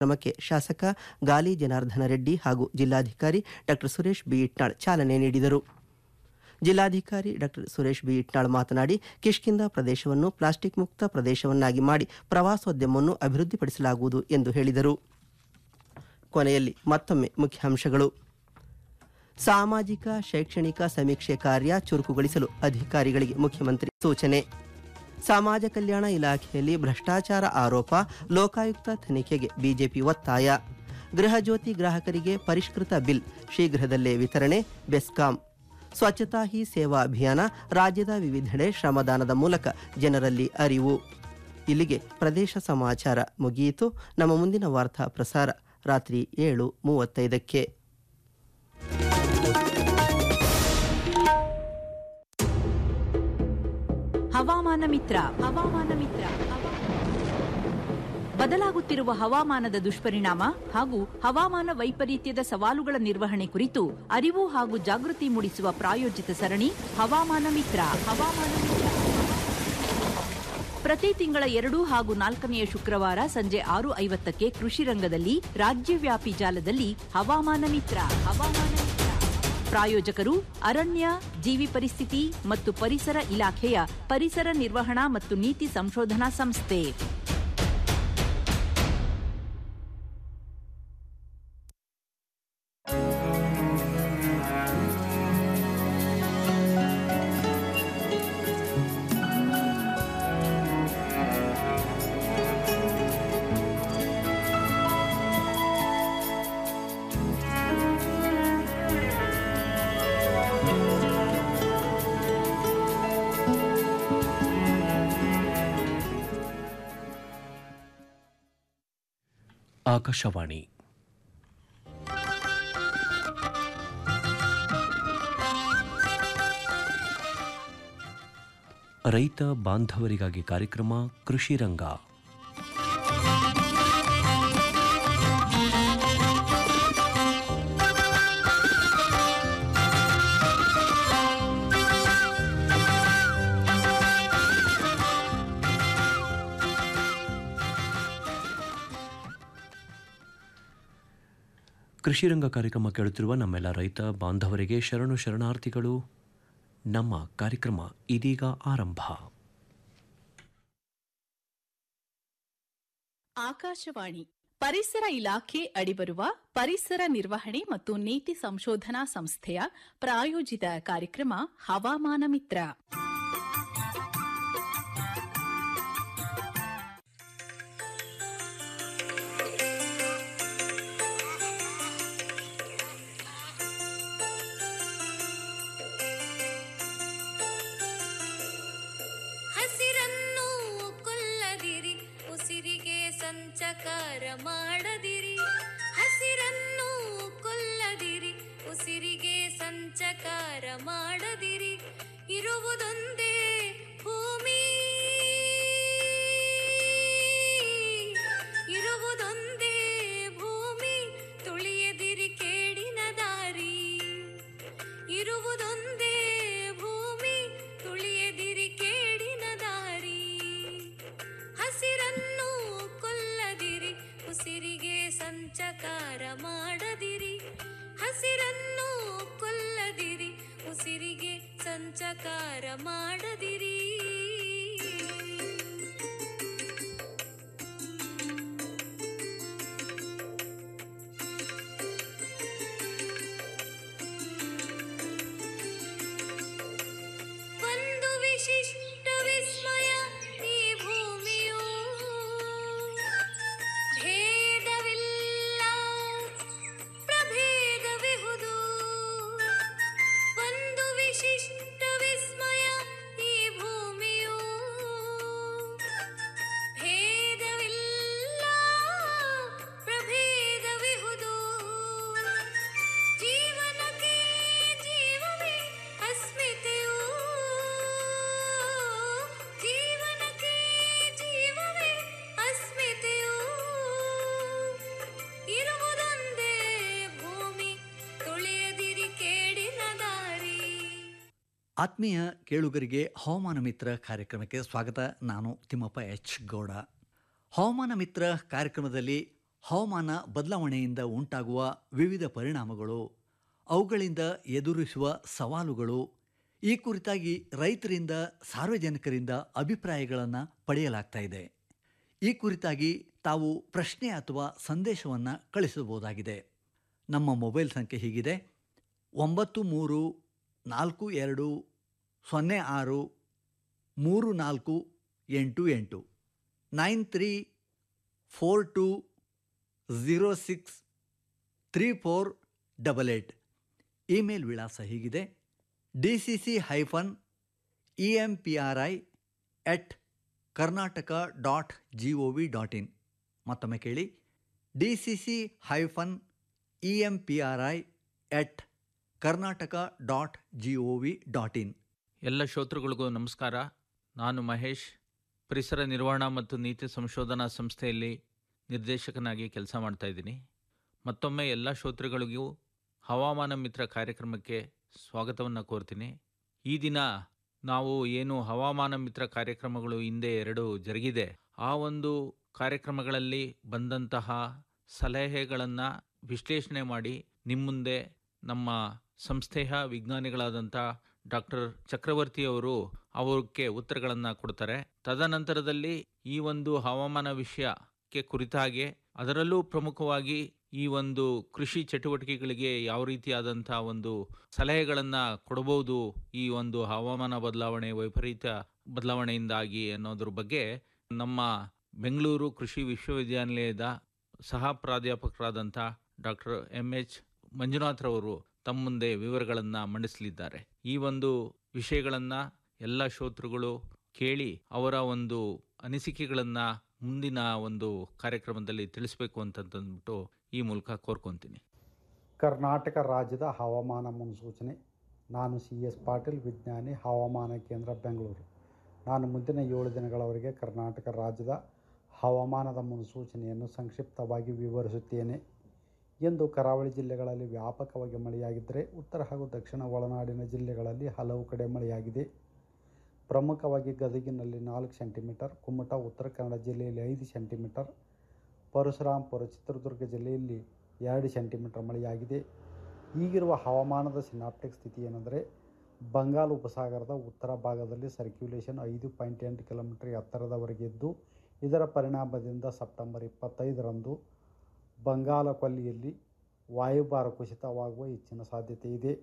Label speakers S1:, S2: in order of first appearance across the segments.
S1: ಕ್ರಮಕ್ಕೆ ಶಾಸಕ ಗಾಲಿ ಜನಾರ್ದನ ರೆಡ್ಡಿ ಹಾಗೂ ಜಿಲ್ಲಾಧಿಕಾರಿ ಡಾಕ್ಟರ್ ಸುರೇಶ್ ಬಿ ಇಟ್ನಾಳ್ ಚಾಲನೆ ನೀಡಿದರು ಜಿಲ್ಲಾಧಿಕಾರಿ ಡಾಕ್ಟರ್ ಸುರೇಶ್ ಬಿ ಇಟ್ನಾಳ್ ಮಾತನಾಡಿ ಕಿಷ್ಕಿಂದ ಪ್ರದೇಶವನ್ನು ಪ್ಲಾಸ್ಟಿಕ್ ಮುಕ್ತ ಪ್ರದೇಶವನ್ನಾಗಿ ಮಾಡಿ ಪ್ರವಾಸೋದ್ಯಮವನ್ನು ಅಭಿವೃದ್ಧಿಪಡಿಸಲಾಗುವುದು ಎಂದು ಹೇಳಿದರು ಕೊನೆಯಲ್ಲಿ ಮತ್ತೊಮ್ಮೆ ಮುಖ್ಯಾಂಶಗಳು ಸಾಮಾಜಿಕ ಶೈಕ್ಷಣಿಕ ಸಮೀಕ್ಷೆ ಕಾರ್ಯ ಚುರುಕುಗೊಳಿಸಲು ಅಧಿಕಾರಿಗಳಿಗೆ ಮುಖ್ಯಮಂತ್ರಿ ಸೂಚನೆ ಸಮಾಜ ಕಲ್ಯಾಣ ಇಲಾಖೆಯಲ್ಲಿ ಭ್ರಷ್ಟಾಚಾರ ಆರೋಪ ಲೋಕಾಯುಕ್ತ ತನಿಖೆಗೆ ಬಿಜೆಪಿ ಒತ್ತಾಯ ಗೃಹಜ್ಯೋತಿ ಗ್ರಾಹಕರಿಗೆ ಪರಿಷ್ಕೃತ ಬಿಲ್ ಶೀಘ್ರದಲ್ಲೇ ವಿತರಣೆ ಬೆಸ್ಕಾಂ ಸ್ವಚ್ಛತಾ ಹಿ ಸೇವಾ ಅಭಿಯಾನ ರಾಜ್ಯದ ವಿವಿಧೆಡೆ ಶ್ರಮದಾನದ ಮೂಲಕ ಜನರಲ್ಲಿ ಅರಿವು ಇಲ್ಲಿಗೆ ಪ್ರದೇಶ ಸಮಾಚಾರ ಮುಗಿಯಿತು ನಮ್ಮ ಮುಂದಿನ ವಾರ್ತಾ ಪ್ರಸಾರ ರಾತ್ರಿ ಏಳು ಮೂವತ್ತೈದಕ್ಕೆ
S2: ಹವಾಮಾನ ಮಿತ್ರ ಹವಾಮಾನ ಮಿತ್ರ ಬದಲಾಗುತ್ತಿರುವ ಹವಾಮಾನದ ದುಷ್ಪರಿಣಾಮ ಹಾಗೂ ಹವಾಮಾನ ವೈಪರೀತ್ಯದ ಸವಾಲುಗಳ ನಿರ್ವಹಣೆ ಕುರಿತು ಅರಿವು ಹಾಗೂ ಜಾಗೃತಿ ಮೂಡಿಸುವ ಪ್ರಾಯೋಜಿತ ಸರಣಿ ಹವಾಮಾನ ಮಿತ್ರ ಹವಾಮಾನ ಮಿತ್ರ ಪ್ರತಿ ತಿಂಗಳ ಎರಡು ಹಾಗೂ ನಾಲ್ಕನೆಯ ಶುಕ್ರವಾರ ಸಂಜೆ ಆರು ಐವತ್ತಕ್ಕೆ ಕೃಷಿ ರಂಗದಲ್ಲಿ ರಾಜ್ಯವ್ಯಾಪಿ ಜಾಲದಲ್ಲಿ ಹವಾಮಾನ ಮಿತ್ರ ಹವಾಮಾನ ಮಿತ್ರ ಪ್ರಾಯೋಜಕರು ಅರಣ್ಯ ಜೀವಿ ಪರಿಸ್ಥಿತಿ ಮತ್ತು ಪರಿಸರ ಇಲಾಖೆಯ ಪರಿಸರ ನಿರ್ವಹಣಾ ಮತ್ತು ನೀತಿ ಸಂಶೋಧನಾ ಸಂಸ್ಥೆ
S3: ಆಕಾಶವಾಣಿ ರೈತ ಬಾಂಧವರಿಗಾಗಿ ಕಾರ್ಯಕ್ರಮ ಕೃಷಿ ರಂಗ ಕೃಷಿ ರಂಗ ಕಾರ್ಯಕ್ರಮ ಕೇಳುತ್ತಿರುವ ನಮ್ಮೆಲ್ಲ ರೈತ ಬಾಂಧವರಿಗೆ ಶರಣು ಶರಣಾರ್ಥಿಗಳು ನಮ್ಮ ಕಾರ್ಯಕ್ರಮ ಇದೀಗ ಆರಂಭ
S4: ಆಕಾಶವಾಣಿ ಪರಿಸರ ಇಲಾಖೆ ಅಡಿಬರುವ ಪರಿಸರ ನಿರ್ವಹಣೆ ಮತ್ತು ನೀತಿ ಸಂಶೋಧನಾ ಸಂಸ್ಥೆಯ ಪ್ರಾಯೋಜಿತ ಕಾರ್ಯಕ್ರಮ ಹವಾಮಾನ ಮಿತ್ರ
S5: ಹಸಿರನ್ನು ಕೊಲ್ಲದಿರಿ ಉಸಿರಿಗೆ ಸಂಚಕಾರ ಮಾಡದಿರಿ ಹಸಿರನ್ನು ಕೊಲ್ಲದಿರಿ ಉಸಿರಿಗೆ ಸಂಚಕಾರ ಮಾಡದಿರಿ ಇರುವುದೊಂದೇ ಭೂಮಿ ಇರುವುದೊಂದೇ ಭೂಮಿ ತುಳಿಯದಿರಿ ಕೇಡಿನ ದಾರಿ ಇರುವುದೊಂದೇ ಭೂಮಿ ತುಳಿಯದಿರಿ ಕೇಡಿನ ದಾರಿ ಹಸಿರನ್ನು ಕೊಲ್ಲದಿರಿ ಉಸಿರಿಗೆ ಸಂಚಕಾರ ಮಾಡದಿರಿ ಹಸಿರನ್ನು ಕೊಲ್ಲದಿರಿ ಉಸಿರಿಗೆ ಸಂಚಕಾರ ಮಾಡದಿರಿ ಒಂದು ವಿಶಿಷ್ಟ ವಿಸ್ಮಯ ಈ ಭೂಮಿಯು ಭೇದವಿಲ್ಲ ಪ್ರಭೇದವಿಹುದು ಒಂದು ವಿಶಿಷ್ಟ ವಿಸ್ಮಯ ಈ ಭೂಮಿಯು ಭೇದವಿಲ್ಲ ಪ್ರಭೇದವಿಹುದು ಜೀವನಕ್ಕೆ ಜೀವವೇ ಅಸ್ಮಿತೆಯು ಜೀವನಕ್ಕೆ ಜೀವವೇ ಅಸ್ಮಿತೆಯು ಇರುವುದೊಂದೇ ಭೂಮಿ ತುಳಿಯದಿರಿ ಕೇಡಿನ ದಾರಿ
S6: ಆತ್ಮೀಯ ಕೇಳುಗರಿಗೆ ಹವಾಮಾನ ಮಿತ್ರ ಕಾರ್ಯಕ್ರಮಕ್ಕೆ ಸ್ವಾಗತ ನಾನು ತಿಮ್ಮಪ್ಪ ಎಚ್ ಗೌಡ ಹವಾಮಾನ ಮಿತ್ರ ಕಾರ್ಯಕ್ರಮದಲ್ಲಿ ಹವಾಮಾನ ಬದಲಾವಣೆಯಿಂದ ಉಂಟಾಗುವ ವಿವಿಧ ಪರಿಣಾಮಗಳು ಅವುಗಳಿಂದ ಎದುರಿಸುವ ಸವಾಲುಗಳು ಈ ಕುರಿತಾಗಿ ರೈತರಿಂದ ಸಾರ್ವಜನಿಕರಿಂದ ಅಭಿಪ್ರಾಯಗಳನ್ನು ಪಡೆಯಲಾಗ್ತಾ ಇದೆ ಈ ಕುರಿತಾಗಿ ತಾವು ಪ್ರಶ್ನೆ ಅಥವಾ ಸಂದೇಶವನ್ನು ಕಳಿಸಬಹುದಾಗಿದೆ ನಮ್ಮ ಮೊಬೈಲ್ ಸಂಖ್ಯೆ ಹೀಗಿದೆ ಒಂಬತ್ತು ಮೂರು ನಾಲ್ಕು ಎರಡು ಸೊನ್ನೆ ಆರು ಮೂರು ನಾಲ್ಕು ಎಂಟು ಎಂಟು nine three four two zero six three four double eight email ವಿಳಾಸ ಹೀಗಿದೆ D C C hyphen E M P R I at Karnataka dot G O V dot in ಮತ್ತೊಮ್ಮೆ ಕೇಳಿ D C C hyphen E M P R I at Karnataka dot G O V dot in
S7: ಎಲ್ಲ ಶ್ರೋತೃಗಳಿಗೂ ನಮಸ್ಕಾರ ನಾನು ಮಹೇಶ್ ಪರಿಸರ ನಿರ್ವಹಣಾ ಮತ್ತು ನೀತಿ ಸಂಶೋಧನಾ ಸಂಸ್ಥೆಯಲ್ಲಿ ನಿರ್ದೇಶಕನಾಗಿ ಕೆಲಸ ಮಾಡ್ತಾ ಇದ್ದೀನಿ ಮತ್ತೊಮ್ಮೆ ಎಲ್ಲ ಶ್ರೋತೃಗಳಿಗೂ ಹವಾಮಾನ ಮಿತ್ರ ಕಾರ್ಯಕ್ರಮಕ್ಕೆ ಸ್ವಾಗತವನ್ನು ಕೋರ್ತೀನಿ ಈ ದಿನ ನಾವು ಏನು ಹವಾಮಾನ ಮಿತ್ರ ಕಾರ್ಯಕ್ರಮಗಳು ಹಿಂದೆ ಎರಡು ಜರುಗಿದೆ ಆ ಒಂದು ಕಾರ್ಯಕ್ರಮಗಳಲ್ಲಿ ಬಂದಂತಹ ಸಲಹೆಗಳನ್ನು ವಿಶ್ಲೇಷಣೆ ಮಾಡಿ ನಿಮ್ಮ ಮುಂದೆ ನಮ್ಮ ಸಂಸ್ಥೆಯ ವಿಜ್ಞಾನಿಗಳಾದಂಥ ಡಾಕ್ಟರ್ ಚಕ್ರವರ್ತಿ ಅವರು ಅವಕ್ಕೆ ಉತ್ತರಗಳನ್ನು ಕೊಡ್ತಾರೆ ತದನಂತರದಲ್ಲಿ ಈ ಒಂದು ಹವಾಮಾನ ವಿಷಯಕ್ಕೆ ಕುರಿತಾಗೆ ಅದರಲ್ಲೂ ಪ್ರಮುಖವಾಗಿ ಈ ಒಂದು ಕೃಷಿ ಚಟುವಟಿಕೆಗಳಿಗೆ ಯಾವ ರೀತಿಯಾದಂಥ ಒಂದು ಸಲಹೆಗಳನ್ನು ಕೊಡಬಹುದು ಈ ಒಂದು ಹವಾಮಾನ ಬದಲಾವಣೆ ವೈಪರೀತ್ಯ ಬದಲಾವಣೆಯಿಂದಾಗಿ ಅನ್ನೋದ್ರ ಬಗ್ಗೆ ನಮ್ಮ ಬೆಂಗಳೂರು ಕೃಷಿ ವಿಶ್ವವಿದ್ಯಾನಿಲಯದ ಸಹ ಪ್ರಾಧ್ಯಾಪಕರಾದಂಥ ಡಾಕ್ಟರ್ ಎಂ ಎಚ್ ಮಂಜುನಾಥ್ರವರು ತಮ್ಮ ಮುಂದೆ ವಿವರಗಳನ್ನು ಮಂಡಿಸಲಿದ್ದಾರೆ ಈ ಒಂದು ವಿಷಯಗಳನ್ನು ಎಲ್ಲ ಶ್ರೋತೃಗಳು ಕೇಳಿ ಅವರ ಒಂದು ಅನಿಸಿಕೆಗಳನ್ನು ಮುಂದಿನ ಒಂದು ಕಾರ್ಯಕ್ರಮದಲ್ಲಿ ತಿಳಿಸ್ಬೇಕು ಅಂತಂದ್ಬಿಟ್ಟು ಈ ಮೂಲಕ ಕೋರ್ಕೊತೀನಿ
S8: ಕರ್ನಾಟಕ ರಾಜ್ಯದ ಹವಾಮಾನ ಮುನ್ಸೂಚನೆ ನಾನು ಸಿ ಎಸ್ ಪಾಟೀಲ್ ವಿಜ್ಞಾನಿ ಹವಾಮಾನ ಕೇಂದ್ರ ಬೆಂಗಳೂರು ನಾನು ಮುಂದಿನ ಏಳು ದಿನಗಳವರೆಗೆ ಕರ್ನಾಟಕ ರಾಜ್ಯದ ಹವಾಮಾನದ ಮುನ್ಸೂಚನೆಯನ್ನು ಸಂಕ್ಷಿಪ್ತವಾಗಿ ವಿವರಿಸುತ್ತೇನೆ ಎಂದು ಕರಾವಳಿ ಜಿಲ್ಲೆಗಳಲ್ಲಿ ವ್ಯಾಪಕವಾಗಿ ಮಳೆಯಾಗಿದ್ದರೆ ಉತ್ತರ ಹಾಗೂ ದಕ್ಷಿಣ ಒಳನಾಡಿನ ಜಿಲ್ಲೆಗಳಲ್ಲಿ ಹಲವು ಕಡೆ ಮಳೆಯಾಗಿದೆ ಪ್ರಮುಖವಾಗಿ ಗದಗಿನಲ್ಲಿ ನಾಲ್ಕು ಸೆಂಟಿಮೀಟರ್ ಕುಮಟಾ ಉತ್ತರ ಕನ್ನಡ ಜಿಲ್ಲೆಯಲ್ಲಿ ಐದು ಸೆಂಟಿಮೀಟರ್ ಪರಶುರಾಂಪುರ ಚಿತ್ರದುರ್ಗ ಜಿಲ್ಲೆಯಲ್ಲಿ ಎರಡು ಸೆಂಟಿಮೀಟರ್ ಮಳೆಯಾಗಿದೆ ಈಗಿರುವ ಹವಾಮಾನದ ಸಿನಾಪ್ಟಿಕ್ ಸ್ಥಿತಿ ಏನೆಂದರೆ ಬಂಗಾಳ ಉಪಸಾಗರದ ಉತ್ತರ ಭಾಗದಲ್ಲಿ ಸರ್ಕ್ಯುಲೇಷನ್ ಐದು ಪಾಯಿಂಟ್ ಎಂಟು ಕಿಲೋಮೀಟರ್ ಎತ್ತರದವರೆಗೆ ಇದ್ದು ಇದರ ಪರಿಣಾಮದಿಂದ ಸೆಪ್ಟೆಂಬರ್ ಇಪ್ಪತ್ತೈದರಂದು ಬಂಗಾಳ ಕೊಲ್ಲಿಯಲ್ಲಿ ವಾಯುಭಾರ ಕುಸಿತವಾಗುವ ಹೆಚ್ಚಿನ ಸಾಧ್ಯತೆ ಇದೆ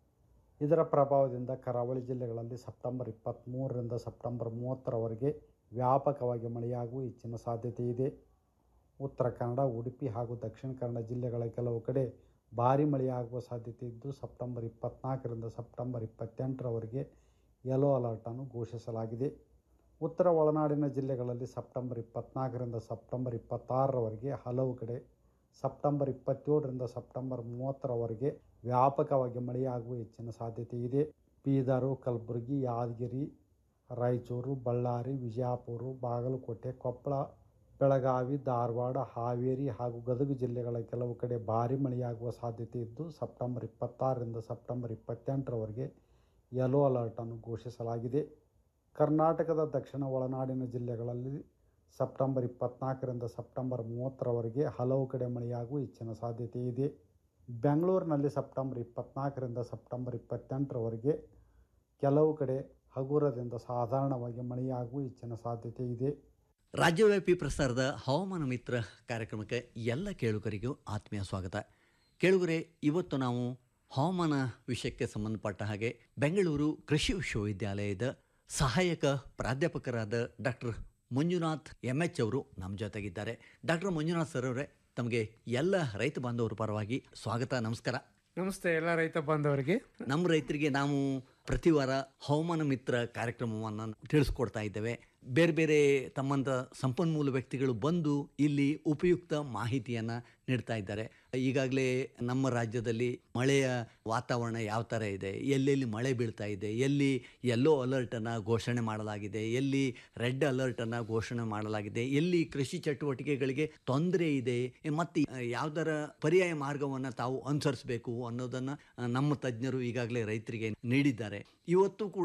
S8: ಇದರ ಪ್ರಭಾವದಿಂದ ಕರಾವಳಿ ಜಿಲ್ಲೆಗಳಲ್ಲಿ ಸೆಪ್ಟೆಂಬರ್ ಇಪ್ಪತ್ತ್ಮೂರರಿಂದ ಸೆಪ್ಟೆಂಬರ್ ಮೂವತ್ತರವರೆಗೆ ವ್ಯಾಪಕವಾಗಿ ಮಳೆಯಾಗುವ ಹೆಚ್ಚಿನ ಸಾಧ್ಯತೆ ಇದೆ ಉತ್ತರ ಕನ್ನಡ ಉಡುಪಿ ಹಾಗೂ ದಕ್ಷಿಣ ಕನ್ನಡ ಜಿಲ್ಲೆಗಳ ಕೆಲವು ಕಡೆ ಭಾರೀ ಮಳೆಯಾಗುವ ಸಾಧ್ಯತೆ ಇದ್ದು ಸೆಪ್ಟೆಂಬರ್ ಇಪ್ಪತ್ತ್ನಾಲ್ಕರಿಂದ ಸೆಪ್ಟೆಂಬರ್ ಇಪ್ಪತ್ತೆಂಟರವರೆಗೆ ಯೆಲ್ಲೋ ಅಲರ್ಟನ್ನು ಘೋಷಿಸಲಾಗಿದೆ ಉತ್ತರ ಒಳನಾಡಿನ ಜಿಲ್ಲೆಗಳಲ್ಲಿ ಸೆಪ್ಟೆಂಬರ್ ಇಪ್ಪತ್ತ್ನಾಲ್ಕರಿಂದ ಸೆಪ್ಟೆಂಬರ್ ಇಪ್ಪತ್ತಾರರವರೆಗೆ ಹಲವು ಕಡೆ ಸೆಪ್ಟೆಂಬರ್ ಇಪ್ಪತ್ತೇಳರಿಂದ ಸೆಪ್ಟೆಂಬರ್ ಮೂವತ್ತರವರೆಗೆ ವ್ಯಾಪಕವಾಗಿ ಮಳೆಯಾಗುವ ಹೆಚ್ಚಿನ ಸಾಧ್ಯತೆ ಇದೆ ಬೀದರು ಕಲಬುರಗಿ ಯಾದಗಿರಿ ರಾಯಚೂರು ಬಳ್ಳಾರಿ ವಿಜಯಪುರ ಬಾಗಲಕೋಟೆ ಕೊಪ್ಪಳ ಬೆಳಗಾವಿ ಧಾರವಾಡ ಹಾವೇರಿ ಹಾಗೂ ಗದಗ ಜಿಲ್ಲೆಗಳ ಕೆಲವು ಕಡೆ ಭಾರೀ ಮಳೆಯಾಗುವ ಸಾಧ್ಯತೆ ಇದ್ದು ಸೆಪ್ಟೆಂಬರ್ ಇಪ್ಪತ್ತಾರರಿಂದ ಸೆಪ್ಟೆಂಬರ್ ಇಪ್ಪತ್ತೆಂಟರವರೆಗೆ ಯೆಲ್ಲೋ ಅಲರ್ಟನ್ನು ಘೋಷಿಸಲಾಗಿದೆ ಕರ್ನಾಟಕದ ದಕ್ಷಿಣ ಒಳನಾಡಿನ ಜಿಲ್ಲೆಗಳಲ್ಲಿ ಸೆಪ್ಟೆಂಬರ್ ಇಪ್ಪತ್ತ್ನಾಲ್ಕರಿಂದ ಸೆಪ್ಟೆಂಬರ್ ಮೂವತ್ತರವರೆಗೆ ಹಲವು ಕಡೆ ಮಳೆಯಾಗುವ ಹೆಚ್ಚಿನ ಸಾಧ್ಯತೆ ಇದೆ ಬೆಂಗಳೂರಿನಲ್ಲಿ ಸೆಪ್ಟೆಂಬರ್ ಇಪ್ಪತ್ತ್ನಾಲ್ಕರಿಂದ ಸೆಪ್ಟೆಂಬರ್ ಇಪ್ಪತ್ತೆಂಟರವರೆಗೆ ಕೆಲವು ಕಡೆ ಹಗುರದಿಂದ ಸಾಧಾರಣವಾಗಿ ಮಳೆಯಾಗುವ ಹೆಚ್ಚಿನ ಸಾಧ್ಯತೆ ಇದೆ
S6: ರಾಜ್ಯವ್ಯಾಪಿ ಪ್ರಸಾರದ ಹವಾಮಾನ ಮಿತ್ರ ಕಾರ್ಯಕ್ರಮಕ್ಕೆ ಎಲ್ಲ ಕೇಳುಗರಿಗೂ ಆತ್ಮೀಯ ಸ್ವಾಗತ ಕೇಳುಗರೆ ಇವತ್ತು ನಾವು ಹವಾಮಾನ ವಿಷಯಕ್ಕೆ ಸಂಬಂಧಪಟ್ಟ ಹಾಗೆ ಬೆಂಗಳೂರು ಕೃಷಿ ವಿಶ್ವವಿದ್ಯಾಲಯದ ಸಹಾಯಕ ಪ್ರಾಧ್ಯಾಪಕರಾದ ಡಾಕ್ಟರ್ ಮಂಜುನಾಥ್ ಎಮ್ ಎಚ್ ಅವರು ನಮ್ಮ ಜೊತೆಗಿದ್ದಾರೆ ಡಾಕ್ಟರ್ ಮಂಜುನಾಥ್ ಸರ್ ಅವರೇ ತಮಗೆ ಎಲ್ಲ ರೈತ ಬಾಂಧವರ ಪರವಾಗಿ ಸ್ವಾಗತ ನಮಸ್ಕಾರ
S9: ನಮಸ್ತೆ ಎಲ್ಲ ರೈತ ಬಾಂಧವರಿಗೆ
S6: ನಮ್ಮ ರೈತರಿಗೆ ನಾವು ಪ್ರತಿ ವಾರ ಹವಾಮಾನ ಮಿತ್ರ ಕಾರ್ಯಕ್ರಮವನ್ನು ತಿಳಿಸ್ಕೊಡ್ತಾ ಇದ್ದೇವೆ ಬೇರೆ ಬೇರೆ ತಮ್ಮಂಥ ಸಂಪನ್ಮೂಲ ವ್ಯಕ್ತಿಗಳು ಬಂದು ಇಲ್ಲಿ ಉಪಯುಕ್ತ ಮಾಹಿತಿಯನ್ನು ನೀಡ್ತಾ ಇದ್ದಾರೆ ಈಗಾಗಲೇ ನಮ್ಮ ರಾಜ್ಯದಲ್ಲಿ ಮಳೆಯ ವಾತಾವರಣ ಯಾವ ಥರ ಇದೆ ಎಲ್ಲೆಲ್ಲಿ ಮಳೆ ಬೀಳ್ತಾ ಇದೆ ಎಲ್ಲಿ ಯೆಲ್ಲೋ ಅಲರ್ಟನ್ನು ಘೋಷಣೆ ಮಾಡಲಾಗಿದೆ ಎಲ್ಲಿ ರೆಡ್ ಅಲರ್ಟನ್ನು ಘೋಷಣೆ ಮಾಡಲಾಗಿದೆ ಎಲ್ಲಿ ಕೃಷಿ ಚಟುವಟಿಕೆಗಳಿಗೆ ತೊಂದರೆ ಇದೆ ಮತ್ತು ಯಾವುದರ ಪರ್ಯಾಯ ಮಾರ್ಗವನ್ನು ತಾವು ಅನುಸರಿಸಬೇಕು ಅನ್ನೋದನ್ನು ನಮ್ಮ ತಜ್ಞರು ಈಗಾಗಲೇ ರೈತರಿಗೆ ನೀಡಿದ್ದಾರೆ ಇವತ್ತು ಕೂಡ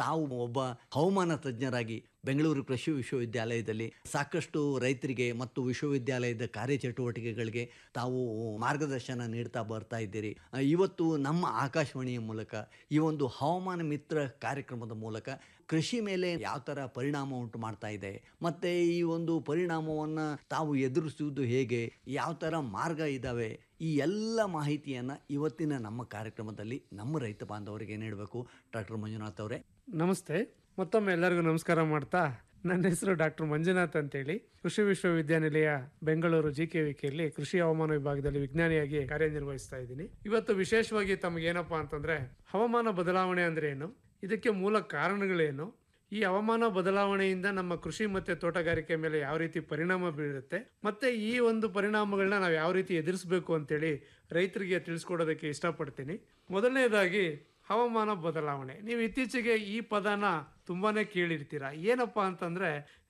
S6: ತಾವು ಒಬ್ಬ ಹವಾಮಾನ ತಜ್ಞರಾಗಿ ಬೆಂಗಳೂರು ಕೃಷಿ ವಿಶ್ವವಿದ್ಯಾಲಯದಲ್ಲಿ ಸಾಕಷ್ಟು ರೈತರಿಗೆ ಮತ್ತು ವಿಶ್ವವಿದ್ಯಾಲಯದ ಕಾರ್ಯಚಟುವಟಿಕೆಗಳಿಗೆ ತಾವು ಮಾರ್ಗದರ್ಶನ ನೀಡ್ತಾ ಬರ್ತಾ ಇದ್ದೀರಿ ಆ, ಇವತ್ತು ನಮ್ಮ ಆಕಾಶವಾಣಿಯ ಮೂಲಕ ಈ ಒಂದು ಹವಾಮಾನ ಮಿತ್ರ ಕಾರ್ಯಕ್ರಮದ ಮೂಲಕ ಕೃಷಿ ಮೇಲೆ ಯಾವ ಥರ ಪರಿಣಾಮ ಉಂಟು ಮಾಡ್ತಾ ಇದೆ ಮತ್ತು ಈ ಒಂದು ಪರಿಣಾಮವನ್ನು ತಾವು ಎದುರಿಸುವುದು ಹೇಗೆ ಯಾವ ಥರ ಮಾರ್ಗ ಇದ್ದಾವೆ ಈ ಎಲ್ಲ ಮಾಹಿತಿಯನ್ನು ಇವತ್ತಿನ ನಮ್ಮ ಕಾರ್ಯಕ್ರಮದಲ್ಲಿ ನಮ್ಮ ರೈತ ಬಾಂಧವರಿಗೆ ನೀಡಬೇಕು ಡಾಕ್ಟರ್ ಮಂಜುನಾಥ್ ಅವರೇ
S9: ನಮಸ್ತೆ ಮತ್ತೊಮ್ಮೆ ಎಲ್ಲರಿಗೂ ನಮಸ್ಕಾರ ಮಾಡ್ತಾ ನನ್ನ ಹೆಸರು ಡಾಕ್ಟರ್ ಮಂಜುನಾಥ್ ಅಂತೇಳಿ ಕೃಷಿ ವಿಶ್ವವಿದ್ಯಾನಿಲಯ ಬೆಂಗಳೂರು ಜಿ ಕೆ ವಿಕೆಯಲ್ಲಿ ಕೃಷಿ ಹವಾಮಾನ ವಿಭಾಗದಲ್ಲಿ ವಿಜ್ಞಾನಿಯಾಗಿ ಕಾರ್ಯನಿರ್ವಹಿಸ್ತಾ ಇದ್ದೀನಿ ಇವತ್ತು ವಿಶೇಷವಾಗಿ ತಮಗೆ ಏನಪ್ಪಾ ಅಂತಂದ್ರೆ ಹವಾಮಾನ ಬದಲಾವಣೆ ಅಂದ್ರೆ ಏನು ಇದಕ್ಕೆ ಮೂಲ ಕಾರಣಗಳೇನು ಈ ಹವಾಮಾನ ಬದಲಾವಣೆಯಿಂದ ನಮ್ಮ ಕೃಷಿ ಮತ್ತೆ ತೋಟಗಾರಿಕೆ ಮೇಲೆ ಯಾವ ರೀತಿ ಪರಿಣಾಮ ಬೀರುತ್ತೆ ಮತ್ತೆ ಈ ಒಂದು ಪರಿಣಾಮಗಳನ್ನ ನಾವು ಯಾವ ರೀತಿ ಎದುರಿಸಬೇಕು ಅಂತೇಳಿ ರೈತರಿಗೆ ತಿಳಿಸ್ಕೊಡೋದಕ್ಕೆ ಇಷ್ಟಪಡ್ತೀನಿ ಮೊದಲನೇದಾಗಿ ಹವಾಮಾನ ಬದಲಾವಣೆ ನೀವು ಇತ್ತೀಚೆಗೆ ಈ ಪದನ ತುಂಬಾನೇ ಕೇಳಿರ್ತೀರ ಏನಪ್ಪ ಅಂತಂದ್ರೆ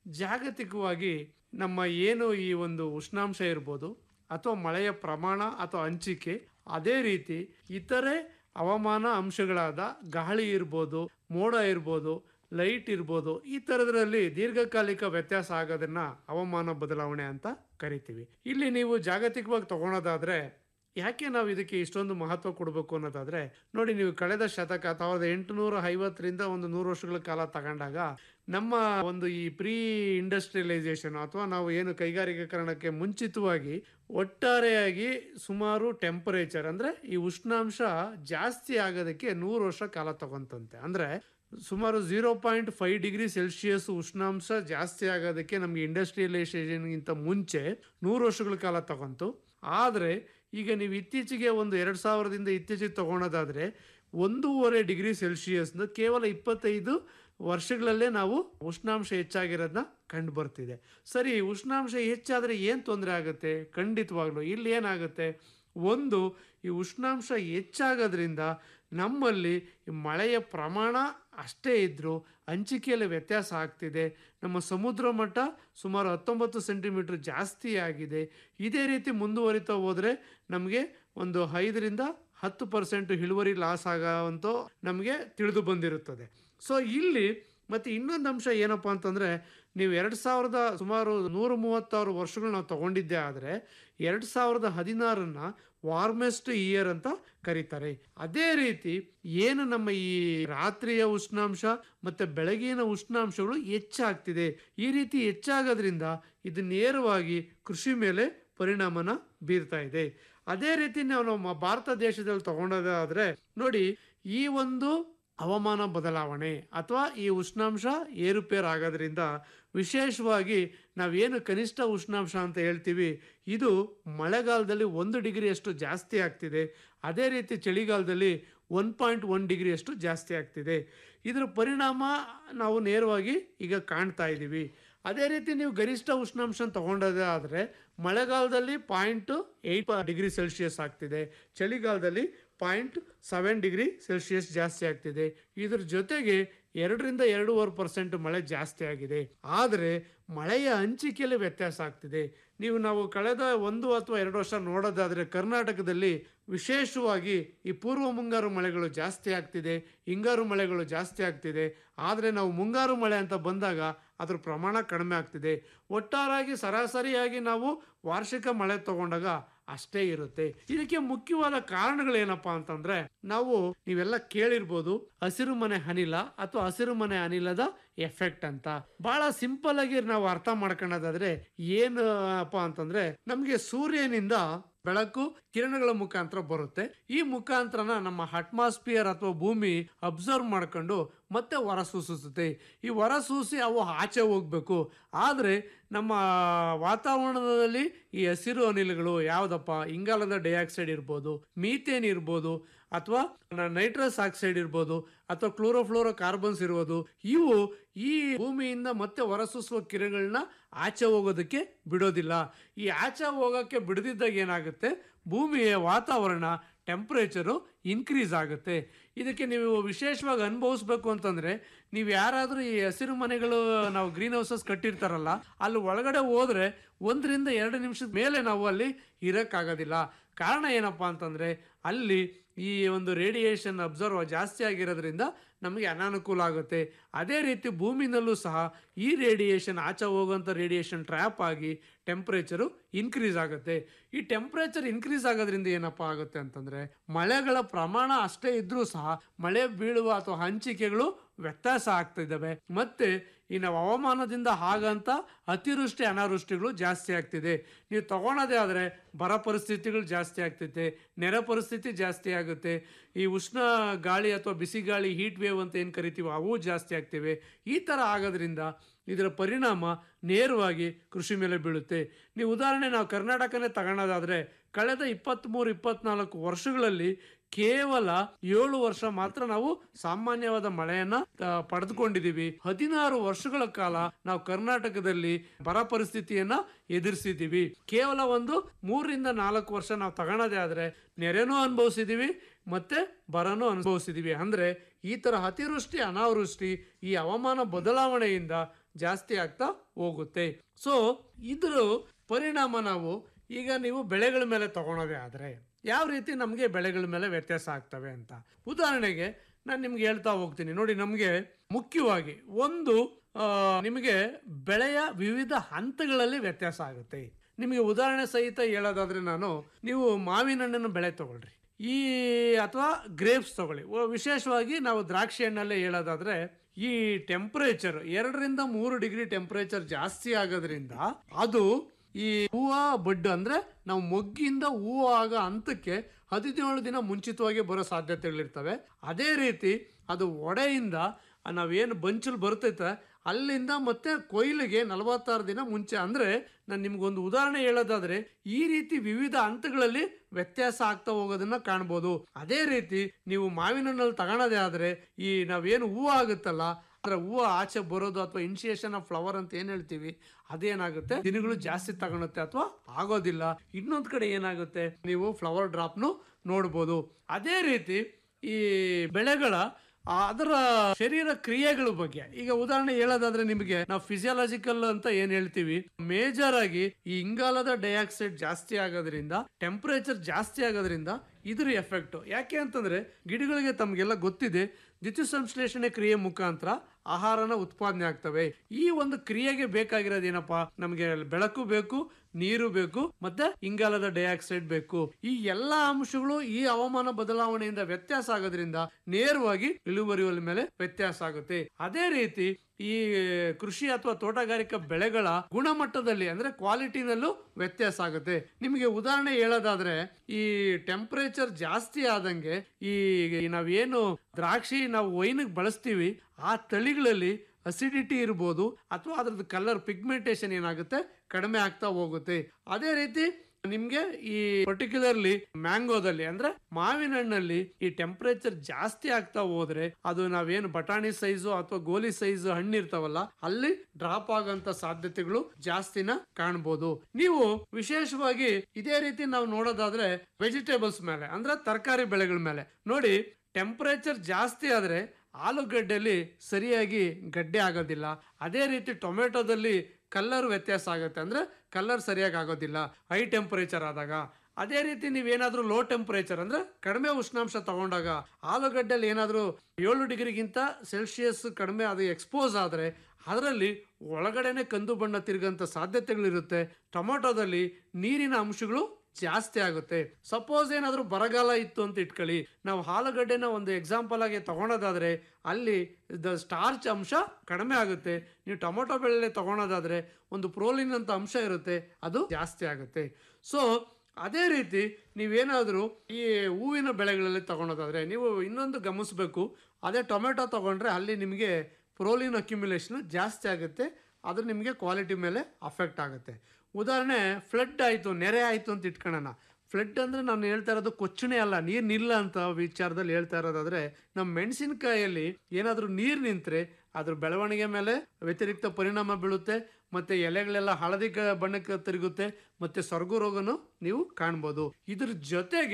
S9: ಜಾಗತಿಕವಾಗಿ ನಮ್ಮ ಏನು ಈ ಒಂದು ಉಷ್ಣಾಂಶ ಇರ್ಬೋದು ಅಥವಾ ಮಳೆಯ ಪ್ರಮಾಣ ಅಥವಾ ಹಂಚಿಕೆ ಅದೇ ರೀತಿ ಇತರೆ ಹವಾಮಾನ ಅಂಶಗಳಾದ ಗಾಳಿ ಇರ್ಬೋದು ಮೋಡ ಇರ್ಬೋದು ಲೈಟ್ ಇರ್ಬೋದು ಈ ಥರದ್ರಲ್ಲಿ ದೀರ್ಘಕಾಲಿಕ ವ್ಯತ್ಯಾಸ ಆಗೋದನ್ನ ಹವಾಮಾನ ಬದಲಾವಣೆ ಅಂತ ಕರಿತೀವಿ ಇಲ್ಲಿ ನೀವು ಜಾಗತಿಕವಾಗಿ ತಗೊಳೋದಾದ್ರೆ ಯಾಕೆ ನಾವು ಇದಕ್ಕೆ ಇಷ್ಟೊಂದು ಮಹತ್ವ ಕೊಡಬೇಕು ಅನ್ನೋದಾದ್ರೆ ನೋಡಿ ನೀವು ಕಳೆದ ಶತಕ ಸಾವಿರದ ಎಂಟುನೂರ ಐವತ್ತರಿಂದ ಒಂದು ನೂರು ವರ್ಷಗಳ ಕಾಲ ತಗೊಂಡಾಗ ನಮ್ಮ ಒಂದು ಈ ಪ್ರೀ ಇಂಡಸ್ಟ್ರಿಯಲೈಸೇಷನ್ ಅಥವಾ ನಾವು ಏನು ಕೈಗಾರಿಕೀಕರಣಕ್ಕೆ ಮುಂಚಿತವಾಗಿ ಒಟ್ಟಾರೆಯಾಗಿ ಸುಮಾರು ಟೆಂಪರೇಚರ್ ಅಂದ್ರೆ ಈ ಉಷ್ಣಾಂಶ ಜಾಸ್ತಿ ಆಗೋದಕ್ಕೆ ನೂರು ವರ್ಷ ಕಾಲ ತಗೊಂತಂತೆ ಅಂದ್ರೆ ಸುಮಾರು zero point five degree Celsius ಉಷ್ಣಾಂಶ ಜಾಸ್ತಿ ಆಗೋದಕ್ಕೆ ನಮಗೆ ಇಂಡಸ್ಟ್ರಿಯಲೈಸೇಷನ್ಗಿಂತ ಮುಂಚೆ ನೂರು ವರ್ಷಗಳ ಕಾಲ ತಗೊಂತು ಆದರೆ ಈಗ ನೀವು ಇತ್ತೀಚೆಗೆ ಒಂದು ಎರಡು ಸಾವಿರದಿಂದ ಇತ್ತೀಚೆಗೆ ತಗೊಳೋದಾದರೆ ಒಂದೂವರೆ ಡಿಗ್ರಿ ಸೆಲ್ಸಿಯಸ್ನ ಕೇವಲ ಇಪ್ಪತ್ತೈದು ವರ್ಷಗಳಲ್ಲೇ ನಾವು ಉಷ್ಣಾಂಶ ಹೆಚ್ಚಾಗಿರೋದನ್ನ ಕಂಡು ಬರ್ತಿದೆ ಸರಿ ಉಷ್ಣಾಂಶ ಹೆಚ್ಚಾದರೆ ಏನು ತೊಂದರೆ ಆಗುತ್ತೆ ಖಂಡಿತವಾಗ್ಲೂ ಇಲ್ಲಿ ಏನಾಗುತ್ತೆ ಒಂದು ಈ ಉಷ್ಣಾಂಶ ಹೆಚ್ಚಾಗೋದ್ರಿಂದ ನಮ್ಮಲ್ಲಿ ಈ ಮಳೆಯ ಪ್ರಮಾಣ ಅಷ್ಟೇ ಇದ್ದರೂ ಹಂಚಿಕೆಯಲ್ಲಿ ವ್ಯತ್ಯಾಸ ಆಗ್ತಿದೆ ನಮ್ಮ ಸಮುದ್ರ ಮಟ್ಟ ಸುಮಾರು ಹತ್ತೊಂಬತ್ತು ಸೆಂಟಿಮೀಟ್ರ್ ಜಾಸ್ತಿ ಆಗಿದೆ ಇದೇ ರೀತಿ ಮುಂದುವರಿತಾ ಹೋದರೆ ನಮಗೆ ಒಂದು ಐದರಿಂದ ಹತ್ತು ಪರ್ಸೆಂಟ್ ಇಳುವರಿ ಲಾಸ್ ಆಗೋವಂಥ ನಮಗೆ ತಿಳಿದು ಬಂದಿರುತ್ತದೆ ಸೊ ಇಲ್ಲಿ ಮತ್ತು ಇನ್ನೊಂದು ಅಂಶ ಏನಪ್ಪ ಅಂತಂದರೆ ನೀವು ಎರಡು ಸಾವಿರದ ಸುಮಾರು ನೂರ ಮೂವತ್ತಾರು ವರ್ಷಗಳು ನಾವು ತಗೊಂಡಿದ್ದೇ ಆದರೆ ಎರಡು ಸಾವಿರದ ಹದಿನಾರನ್ನ ವಾರ್ಮೆಸ್ಟ್ ಇಯರ್ ಅಂತ ಕರೀತಾರೆ ಅದೇ ರೀತಿ ಏನು ನಮ್ಮ ಈ ರಾತ್ರಿಯ ಉಷ್ಣಾಂಶ ಮತ್ತು ಬೆಳಗಿನ ಉಷ್ಣಾಂಶಗಳು ಹೆಚ್ಚಾಗ್ತಿದೆ ಈ ರೀತಿ ಹೆಚ್ಚಾಗೋದ್ರಿಂದ ಇದು ನೇರವಾಗಿ ಕೃಷಿ ಮೇಲೆ ಪರಿಣಾಮನ ಬೀರ್ತಾ ಇದೆ ಅದೇ ರೀತಿ ನಾವು ನಮ್ಮ ಭಾರತ ದೇಶದಲ್ಲಿ ತಗೊಂಡೋದಾದ್ರೆ ನೋಡಿ ಈ ಒಂದು ಹವಾಮಾನ ಬದಲಾವಣೆ ಅಥವಾ ಈ ಉಷ್ಣಾಂಶ ಏರುಪೇರು ಆಗೋದ್ರಿಂದ ವಿಶೇಷವಾಗಿ ನಾವೇನು ಕನಿಷ್ಠ ಉಷ್ಣಾಂಶ ಅಂತ ಹೇಳ್ತೀವಿ ಇದು ಮಳೆಗಾಲದಲ್ಲಿ ಒಂದು ಡಿಗ್ರಿಯಷ್ಟು ಜಾಸ್ತಿ ಆಗ್ತಿದೆ ಅದೇ ರೀತಿ ಚಳಿಗಾಲದಲ್ಲಿ ಒನ್ ಪಾಯಿಂಟ್ ಒನ್ ಡಿಗ್ರಿಯಷ್ಟು ಜಾಸ್ತಿ ಆಗ್ತಿದೆ ಇದರ ಪರಿಣಾಮ ನಾವು ನೇರವಾಗಿ ಈಗ ಕಾಣ್ತಾ ಇದ್ದೀವಿ ಅದೇ ರೀತಿ ನೀವು ಗರಿಷ್ಠ ಉಷ್ಣಾಂಶ ತಗೊಂಡೋದೇ ಆದರೆ ಮಳೆಗಾಲದಲ್ಲಿ ಪಾಯಿಂಟ್ ಏಯ್ಟ್ ಡಿಗ್ರಿ ಸೆಲ್ಸಿಯಸ್ ಆಗ್ತಿದೆ ಚಳಿಗಾಲದಲ್ಲಿ ಪಾಯಿಂಟ್ ಸೆವೆನ್ ಡಿಗ್ರಿ ಸೆಲ್ಸಿಯಸ್ ಜಾಸ್ತಿ ಆಗ್ತಿದೆ ಇದ್ರ ಜೊತೆಗೆ ಎರಡರಿಂದ ಎರಡೂವರೆ ಪರ್ಸೆಂಟ್ ಮಳೆ ಜಾಸ್ತಿ ಆಗಿದೆ ಆದರೆ ಮಳೆಯ ಹಂಚಿಕೆಯಲ್ಲಿ ವ್ಯತ್ಯಾಸ ಆಗ್ತಿದೆ ನೀವು ನಾವು ಕಳೆದ ಒಂದು ಅಥವಾ ಎರಡು ವರ್ಷ ನೋಡೋದಾದರೆ ಕರ್ನಾಟಕದಲ್ಲಿ ವಿಶೇಷವಾಗಿ ಈ ಪೂರ್ವ ಮುಂಗಾರು ಮಳೆಗಳು ಜಾಸ್ತಿ ಆಗ್ತಿದೆ ಹಿಂಗಾರು ಮಳೆಗಳು ಜಾಸ್ತಿ ಆಗ್ತಿದೆ ಆದರೆ ನಾವು ಮುಂಗಾರು ಮಳೆ ಅಂತ ಬಂದಾಗ ಅದ್ರ ಪ್ರಮಾಣ ಕಡಿಮೆ ಆಗ್ತಿದೆ ಒಟ್ಟಾರಾಗಿ ಸರಾಸರಿಯಾಗಿ ನಾವು ವಾರ್ಷಿಕ ಮಳೆ ತಗೊಂಡಾಗ ಅಷ್ಟೇ ಇರುತ್ತೆ ಇದಕ್ಕೆ ಮುಖ್ಯವಾದ ಕಾರಣಗಳೇನಪ್ಪ ಅಂತಂದ್ರೆ ನಾವು ನೀವೆಲ್ಲ ಕೇಳಿರ್ಬೋದು ಹಸಿರು ಮನೆ ಅನಿಲ ಅಥವಾ ಹಸಿರು ಮನೆ ಅನಿಲದ ಎಫೆಕ್ಟ್ ಅಂತ ಬಹಳ ಸಿಂಪಲ್ ಆಗಿ ನಾವು ಅರ್ಥ ಮಾಡ್ಕೊಳ್ಳೋದಾದ್ರೆ ಏನಪ್ಪ ಅಂತಂದ್ರೆ ನಮ್ಗೆ ಸೂರ್ಯನಿಂದ ಬೆಳಕು ಕಿರಣಗಳ ಮುಖಾಂತರ ಬರುತ್ತೆ ಈ ಮುಖಾಂತರನ ನಮ್ಮ ಅಟ್ಮಾಸ್ಫಿಯರ್ ಅಥವಾ ಭೂಮಿ ಅಬ್ಸರ್ವ್ ಮಾಡ್ಕೊಂಡು ಮತ್ತೆ ಹೊರಸೂಸುತ್ತೆ ಈ ಹೊರಸೂಸಿ ಅವು ಆಚೆ ಹೋಗ್ಬೇಕು ಆದರೆ ನಮ್ಮ ವಾತಾವರಣದಲ್ಲಿ ಈ ಹಸಿರು ಅನಿಲಗಳು ಯಾವುದಪ್ಪ ಇಂಗಾಲದ ಡೈಆಕ್ಸೈಡ್ ಇರ್ಬೋದು ಮೀಥೇನ್ ಇರ್ಬೋದು ಅಥವಾ ನೈಟ್ರಸ್ ಆಕ್ಸೈಡ್ ಇರ್ಬೋದು ಅಥವಾ ಕ್ಲೋರೋಫ್ಲೋರೋ ಕಾರ್ಬನ್ಸ್ ಇರ್ಬೋದು ಇವು ಈ ಭೂಮಿಯಿಂದ ಮತ್ತೆ ಹೊರಸೂಸುವ ಕಿರಣಗಳನ್ನ ಆಚೆ ಹೋಗೋದಕ್ಕೆ ಬಿಡೋದಿಲ್ಲ ಈ ಆಚೆ ಹೋಗೋಕ್ಕೆ ಬಿಡದಿದ್ದಾಗ ಏನಾಗುತ್ತೆ ಭೂಮಿಯ ವಾತಾವರಣ ಟೆಂಪ್ರೇಚರು ಇನ್ಕ್ರೀಸ್ ಆಗುತ್ತೆ ಇದಕ್ಕೆ ನೀವು ವಿಶೇಷವಾಗಿ ಅನುಭವಿಸ್ಬೇಕು ಅಂತಂದರೆ ನೀವು ಯಾರಾದರೂ ಈ ಹಸಿರು ಮನೆಗಳು ನಾವು ಗ್ರೀನ್ ಹೌಸಸ್ ಕಟ್ಟಿರ್ತಾರಲ್ಲ ಅಲ್ಲಿ ಒಳಗಡೆ ಹೋದ್ರೆ ಒಂದರಿಂದ ಎರಡು ನಿಮಿಷದ ಮೇಲೆ ನಾವು ಅಲ್ಲಿ ಇರೋಕ್ಕಾಗೋದಿಲ್ಲ ಕಾರಣ ಏನಪ್ಪ ಅಂತಂದರೆ ಅಲ್ಲಿ ಈ ಒಂದು ರೇಡಿಯೇಷನ್ ಅಬ್ಸರ್ವ್ ಜಾಸ್ತಿ ಆಗಿರೋದ್ರಿಂದ ನಮಗೆ ಅನಾನುಕೂಲ ಆಗುತ್ತೆ ಅದೇ ರೀತಿ ಭೂಮಿನಲ್ಲೂ ಸಹ ಈ ರೇಡಿಯೇಷನ್ ಆಚೆ ಹೋಗುವಂಥ ರೇಡಿಯೇಷನ್ ಟ್ರ್ಯಾಪ್ ಆಗಿ ಟೆಂಪ್ರೇಚರು ಇನ್ಕ್ರೀಸ್ ಆಗುತ್ತೆ ಈ ಟೆಂಪ್ರೇಚರ್ ಇನ್ಕ್ರೀಸ್ ಆಗೋದ್ರಿಂದ ಏನಪ್ಪ ಆಗುತ್ತೆ ಅಂತಂದರೆ ಮಳೆಗಳ ಪ್ರಮಾಣ ಅಷ್ಟೇ ಇದ್ರೂ ಸಹ ಮಳೆ ಬೀಳುವ ಅಥವಾ ಹಂಚಿಕೆಗಳು ವ್ಯತ್ಯಾಸ ಆಗ್ತಾ ಇದ್ದಾವೆ ಮತ್ತೆ ಈ ನಾವು ಹವಾಮಾನದಿಂದ ಹಾಗಂತ ಅತಿವೃಷ್ಟಿ ಅನಾವೃಷ್ಟಿಗಳು ಜಾಸ್ತಿ ಆಗ್ತಿದೆ ನೀವು ತಗೊಳೋದೇ ಆದರೆ ಬರ ಪರಿಸ್ಥಿತಿಗಳು ಜಾಸ್ತಿ ಆಗ್ತೈತೆ ನೆರೆ ಪರಿಸ್ಥಿತಿ ಜಾಸ್ತಿ ಆಗುತ್ತೆ ಈ ಉಷ್ಣ ಗಾಳಿ ಅಥವಾ ಬಿಸಿ ಗಾಳಿ ಹೀಟ್ ವೇವ್ ಅಂತ ಏನು ಕರಿತೀವೋ ಅವು ಜಾಸ್ತಿ ಆಗ್ತಿವೆ ಈ ಥರ ಆಗೋದ್ರಿಂದ ಇದರ ಪರಿಣಾಮ ನೇರವಾಗಿ ಕೃಷಿ ಮೇಲೆ ಬೀಳುತ್ತೆ ನೀವು ಉದಾಹರಣೆ ನಾವು ಕರ್ನಾಟಕನೇ ತಗೊಳ್ಳೋದಾದರೆ ಕಳೆದ ಇಪ್ಪತ್ತ್ಮೂರು ಇಪ್ಪತ್ನಾಲ್ಕು ವರ್ಷಗಳಲ್ಲಿ ಕೇವಲ ಏಳು ವರ್ಷ ಮಾತ್ರ ನಾವು ಸಾಮಾನ್ಯವಾದ ಮಳೆಯನ್ನ ಆ, ಪಡೆದುಕೊಂಡಿದ್ದೀವಿ ಹದಿನಾರು ವರ್ಷಗಳ ಕಾಲ ನಾವು ಕರ್ನಾಟಕದಲ್ಲಿ ಬರ ಪರಿಸ್ಥಿತಿಯನ್ನ ಎದುರಿಸಿದ್ದೀವಿ ಕೇವಲ ಒಂದು ಮೂರರಿಂದ ನಾಲ್ಕು ವರ್ಷ ನಾವು ತಗೊಳೋದೇ ಆದ್ರೆ ನೆರೆನೂ ಅನುಭವಿಸಿದೀವಿ ಮತ್ತೆ ಬರನೂ ಅನುಭವಿಸಿದೀವಿ ಅಂದ್ರೆ ಈ ತರ ಅತಿವೃಷ್ಟಿ ಅನಾವೃಷ್ಟಿ ಈ ಹವಾಮಾನ ಬದಲಾವಣೆಯಿಂದ ಜಾಸ್ತಿ ಆಗ್ತಾ ಹೋಗುತ್ತೆ ಸೊ ಇದ್ರ ಪರಿಣಾಮ ನಾವು ಈಗ ನೀವು ಬೆಳೆಗಳ ಮೇಲೆ ತಗೊಳೋದೇ ಆದರೆ ಯಾವ ರೀತಿ ನಮಗೆ ಬೆಳೆಗಳ ಮೇಲೆ ವ್ಯತ್ಯಾಸ ಆಗ್ತವೆ ಅಂತ ಉದಾಹರಣೆಗೆ ನಾನು ನಿಮ್ಗೆ ಹೇಳ್ತಾ ಹೋಗ್ತೀನಿ ನೋಡಿ ನಮಗೆ ಮುಖ್ಯವಾಗಿ ಒಂದು ಆ, ನಿಮಗೆ ಬೆಳೆಯ ವಿವಿಧ ಹಂತಗಳಲ್ಲಿ ವ್ಯತ್ಯಾಸ ಆಗುತ್ತೆ ನಿಮಗೆ ಉದಾಹರಣೆ ಸಹಿತ ಹೇಳೋದಾದ್ರೆ ನಾನು ನೀವು ಮಾವಿನ ಹಣ್ಣನ್ನು ಬೆಳೆ ತಗೊಳ್ರಿ ಈ ಅಥವಾ ಗ್ರೇಪ್ಸ್ ತಗೊಳ್ಳಿ ಓ, ವಿಶೇಷವಾಗಿ ನಾವು ದ್ರಾಕ್ಷಿ ಹಣ್ಣಲ್ಲೇ ಹೇಳೋದಾದ್ರೆ ಈ ಟೆಂಪರೇಚರ್ ಎರಡರಿಂದ ಮೂರು ಡಿಗ್ರಿ ಟೆಂಪರೇಚರ್ ಜಾಸ್ತಿ ಆಗೋದ್ರಿಂದ ಅದು ಈ ಹೂವು ಬಡ್ಡು ಅಂದ್ರೆ ನಾವು ಮೊಗ್ಗಿಂದ ಹೂವು ಆಗೋ ಹಂತಕ್ಕೆ ಹದಿನೇಳು ದಿನ ಮುಂಚಿತವಾಗಿ ಬರೋ ಸಾಧ್ಯತೆಗಳಿರ್ತವೆ ಅದೇ ರೀತಿ ಅದು ಒಡೆಯಿಂದ ನಾವೇನು ಬಂಚಲು ಬರ್ತೈತೆ ಅಲ್ಲಿಂದ ಮತ್ತೆ ಕೊಯ್ಲಿಗೆ ನಲವತ್ತಾರು ದಿನ ಮುಂಚೆ ಅಂದ್ರೆ ನಾನು ನಿಮ್ಗೊಂದು ಉದಾಹರಣೆ ಹೇಳೋದಾದ್ರೆ ಈ ರೀತಿ ವಿವಿಧ ಹಂತಗಳಲ್ಲಿ ವ್ಯತ್ಯಾಸ ಆಗ್ತಾ ಹೋಗೋದನ್ನ ಕಾಣ್ಬೋದು ಅದೇ ರೀತಿ ನೀವು ಮಾವಿನ ಹಣ್ಣಲ್ಲಿ ತಗೊಳೋದೇ ಆದ್ರೆ ಈ ನಾವೇನು ಹೂವು ಆಗುತ್ತಲ್ಲ ಅದರ ಹೂವು ಆಚೆ ಬರೋದು ಅಥವಾ ಇನಿಷಿಯೇಷನ್ ಆಫ್ ಫ್ಲವರ್ ಅಂತ ಏನ್ ಹೇಳ್ತೀವಿ ಅದೇನಾಗುತ್ತೆ ದಿನಗಳು ಜಾಸ್ತಿ ತಗೊಳುತ್ತೆ ಅಥವಾ ಆಗೋದಿಲ್ಲ ಇನ್ನೊಂದ್ ಕಡೆ ಏನಾಗುತ್ತೆ ನೀವು ಫ್ಲವರ್ ಡ್ರಾಪ್ನು ನೋಡ್ಬೋದು ಅದೇ ರೀತಿ ಈ ಬೆಳೆಗಳ ಆ ಅದರ ಶರೀರ ಕ್ರಿಯೆಗಳ ಬಗ್ಗೆ ಈಗ ಉದಾಹರಣೆ ಹೇಳೋದಾದ್ರೆ ನಿಮಗೆ ನಾವು ಫಿಸಿಯಾಲಜಿಕಲ್ ಅಂತ ಏನ್ ಹೇಳ್ತೀವಿ ಮೇಜರ್ ಆಗಿ ಈ ಇಂಗಾಲದ ಡೈಆಕ್ಸೈಡ್ ಜಾಸ್ತಿ ಆಗೋದ್ರಿಂದ ಟೆಂಪರೇಚರ್ ಜಾಸ್ತಿ ಆಗೋದ್ರಿಂದ ಇದ್ರ ಎಫೆಕ್ಟ್ ಯಾಕೆ ಅಂತಂದ್ರೆ ಗಿಡಗಳಿಗೆ ತಮಗೆಲ್ಲ ಗೊತ್ತಿದೆ ದ್ಯುತಿ ಸಂಶ್ಲೇಷಣೆ ಕ್ರಿಯೆ ಮುಖಾಂತರ ಆಹಾರನ ಉತ್ಪಾದನೆ ಆಗ್ತವೆ ಈ ಒಂದು ಕ್ರಿಯೆಗೆ ಬೇಕಾಗಿರೋದು ಏನಪ್ಪಾ ನಮಗೆ ಬೆಳಕು ಬೇಕು ನೀರು ಬೇಕು ಮತ್ತೆ ಇಂಗಾಲದ ಡೈಆಕ್ಸೈಡ್ ಬೇಕು ಈ ಎಲ್ಲಾ ಅಂಶಗಳು ಈ ಹವಾಮಾನ ಬದಲಾವಣೆಯಿಂದ ವ್ಯತ್ಯಾಸ ಆಗೋದ್ರಿಂದ ನೇರವಾಗಿ ಇಳುವರಿ ಮೇಲೆ ವ್ಯತ್ಯಾಸ ಆಗುತ್ತೆ ಅದೇ ರೀತಿ ಈ ಕೃಷಿ ಅಥವಾ ತೋಟಗಾರಿಕಾ ಬೆಳೆಗಳ ಗುಣಮಟ್ಟದಲ್ಲಿ ಅಂದ್ರೆ ಕ್ವಾಲಿಟಿನಲ್ಲೂ ವ್ಯತ್ಯಾಸ ಆಗುತ್ತೆ ನಿಮಗೆ ಉದಾಹರಣೆ ಹೇಳೋದಾದ್ರೆ ಈ ಟೆಂಪರೇಚರ್ ಜಾಸ್ತಿ ಆದಂಗೆ ಈ ನಾವೇನು ದ್ರಾಕ್ಷಿ ನಾವು ವೈನಿಗೆ ಬಳಸ್ತೀವಿ ಆ ತಳಿಗಳಲ್ಲಿ ಅಸಿಡಿಟಿ ಇರ್ಬೋದು ಅಥವಾ ಅದ್ರದ್ದು ಕಲರ್ ಪಿಗ್ಮೆಂಟೇಶನ್ ಏನಾಗುತ್ತೆ ಕಡಿಮೆ ಆಗ್ತಾ ಹೋಗುತ್ತೆ ಅದೇ ರೀತಿ ನಿಮ್ಗೆ ಈ ಪರ್ಟಿಕ್ಯುಲರ್ಲಿ ಮ್ಯಾಂಗೋದಲ್ಲಿ ಅಂದ್ರೆ ಮಾವಿನ ಹಣ್ಣಲ್ಲಿ ಈ ಟೆಂಪರೇಚರ್ ಜಾಸ್ತಿ ಆಗ್ತಾ ಹೋದ್ರೆ ಅದು ನಾವೇನು ಬಟಾಣಿ ಸೈಜು ಅಥವಾ ಗೋಲಿ ಸೈಜ್ ಹಣ್ಣು ಇರ್ತಾವಲ್ಲ ಅಲ್ಲಿ ಡ್ರಾಪ್ ಆಗಂತ ಸಾಧ್ಯತೆಗಳು ಜಾಸ್ತಿನ ಕಾಣ್ಬೋದು ನೀವು ವಿಶೇಷವಾಗಿ ಇದೇ ರೀತಿ ನಾವು ನೋಡೋದಾದ್ರೆ ವೆಜಿಟೇಬಲ್ಸ್ ಮೇಲೆ ಅಂದ್ರೆ ತರಕಾರಿ ಬೆಳೆಗಳ ಮೇಲೆ ನೋಡಿ ಟೆಂಪರೇಚರ್ ಜಾಸ್ತಿ ಆದ್ರೆ ಆಲೂಗಡ್ಡೆಯಲ್ಲಿ ಸರಿಯಾಗಿ ಗಡ್ಡೆ ಆಗೋದಿಲ್ಲ ಅದೇ ರೀತಿ ಟೊಮೆಟೊದಲ್ಲಿ ಕಲರ್ ವ್ಯತ್ಯಾಸ ಆಗುತ್ತೆ ಅಂದ್ರೆ ಕಲರ್ ಸರಿಯಾಗಿ ಆಗೋದಿಲ್ಲ ಹೈ ಟೆಂಪರೇಚರ್ ಆದಾಗ ಅದೇ ರೀತಿ ನೀವೇನಾದ್ರೂ ಲೋ ಟೆಂಪರೇಚರ್ ಅಂದ್ರೆ ಕಡಿಮೆ ಉಷ್ಣಾಂಶ ತಗೊಂಡಾಗ ಆಲೂಗಡ್ಡೆಯಲ್ಲಿ ಏನಾದರೂ ಏಳು ಡಿಗ್ರಿಗಿಂತ ಸೆಲ್ಸಿಯಸ್ ಕಡಿಮೆ ಅದು ಎಕ್ಸ್ಪೋಸ್ ಆದರೆ ಅದರಲ್ಲಿ ಒಳಗಡೆನೆ ಕಂದು ಬಣ್ಣ ತಿರುಗಂತ ಸಾಧ್ಯತೆಗಳಿರುತ್ತೆ ಟೊಮೊಟೊದಲ್ಲಿ ನೀರಿನ ಅಂಶಗಳು ಜಾಸ್ತಿ ಆಗುತ್ತೆ ಸಪೋಸ್ ಏನಾದರೂ ಬರಗಾಲ ಇತ್ತು ಅಂತ ಇಟ್ಕೊಳ್ಳಿ ನಾವು ಆಲೂಗಡ್ಡೆನ ಒಂದು ಎಕ್ಸಾಂಪಲ್ ಆಗಿ ತಗೊಳೋದಾದ್ರೆ ಅಲ್ಲಿ ದ ಸ್ಟಾರ್ಚ್ ಅಂಶ ಕಡಿಮೆ ಆಗುತ್ತೆ ನೀವು ಟೊಮೊಟೊ ಬೆಳೆ ತಗೊಳೋದಾದ್ರೆ ಒಂದು ಪ್ರೋಲಿನ್ ಅಂತ ಅಂಶ ಇರುತ್ತೆ ಅದು ಜಾಸ್ತಿ ಆಗುತ್ತೆ ಸೊ ಅದೇ ರೀತಿ ನೀವೇನಾದರೂ ಈ ಹೂವಿನ ಬೆಳೆಗಳಲ್ಲಿ ತಗೊಳೋದಾದ್ರೆ ನೀವು ಇನ್ನೊಂದು ಗಮನಿಸಬೇಕು ಅದೇ ಟೊಮೆಟೊ ತಗೊಂಡ್ರೆ ಅಲ್ಲಿ ನಿಮಗೆ ಪ್ರೋಲಿನ್ ಅಕ್ಯುಮುಲೇಷನ್ ಜಾಸ್ತಿ ಆಗುತ್ತೆ ಅದು ನಿಮಗೆ ಕ್ವಾಲಿಟಿ ಮೇಲೆ ಅಫೆಕ್ಟ್ ಆಗುತ್ತೆ ಉದಾಹರಣೆ ಫ್ಲಡ್ ಆಯಿತು ನೆರೆ ಆಯಿತು ಅಂತ ಇಟ್ಕೊಳ್ಳೋಣ ಫ್ಲಡ್ ಅಂದರೆ ನಾನು ಹೇಳ್ತಾ ಇರೋದು ಕೊಚ್ಚಣೆ ಅಲ್ಲ ನೀರು ನಿಲ್ಲ ಅಂತ ವಿಚಾರದಲ್ಲಿ ಹೇಳ್ತಾ ಇರೋದಾದ್ರೆ ನಮ್ಮ ಮೆಣಸಿನಕಾಯಲ್ಲಿ ಏನಾದರೂ ನೀರು ನಿಂತರೆ ಅದ್ರ ಬೆಳವಣಿಗೆ ಮೇಲೆ ವ್ಯತಿರಿಕ್ತ ಪರಿಣಾಮ ಬೀಳುತ್ತೆ ಮತ್ತು ಎಲೆಗಳೆಲ್ಲ ಹಳದಿ ಕ- ಬಣ್ಣಕ್ಕೆ ತಿರುಗುತ್ತೆ ಮತ್ತು ಸೊರಗು ರೋಗನು ನೀವು ಕಾಣ್ಬೋದು ಇದ್ರ ಜೊತೆಗೆ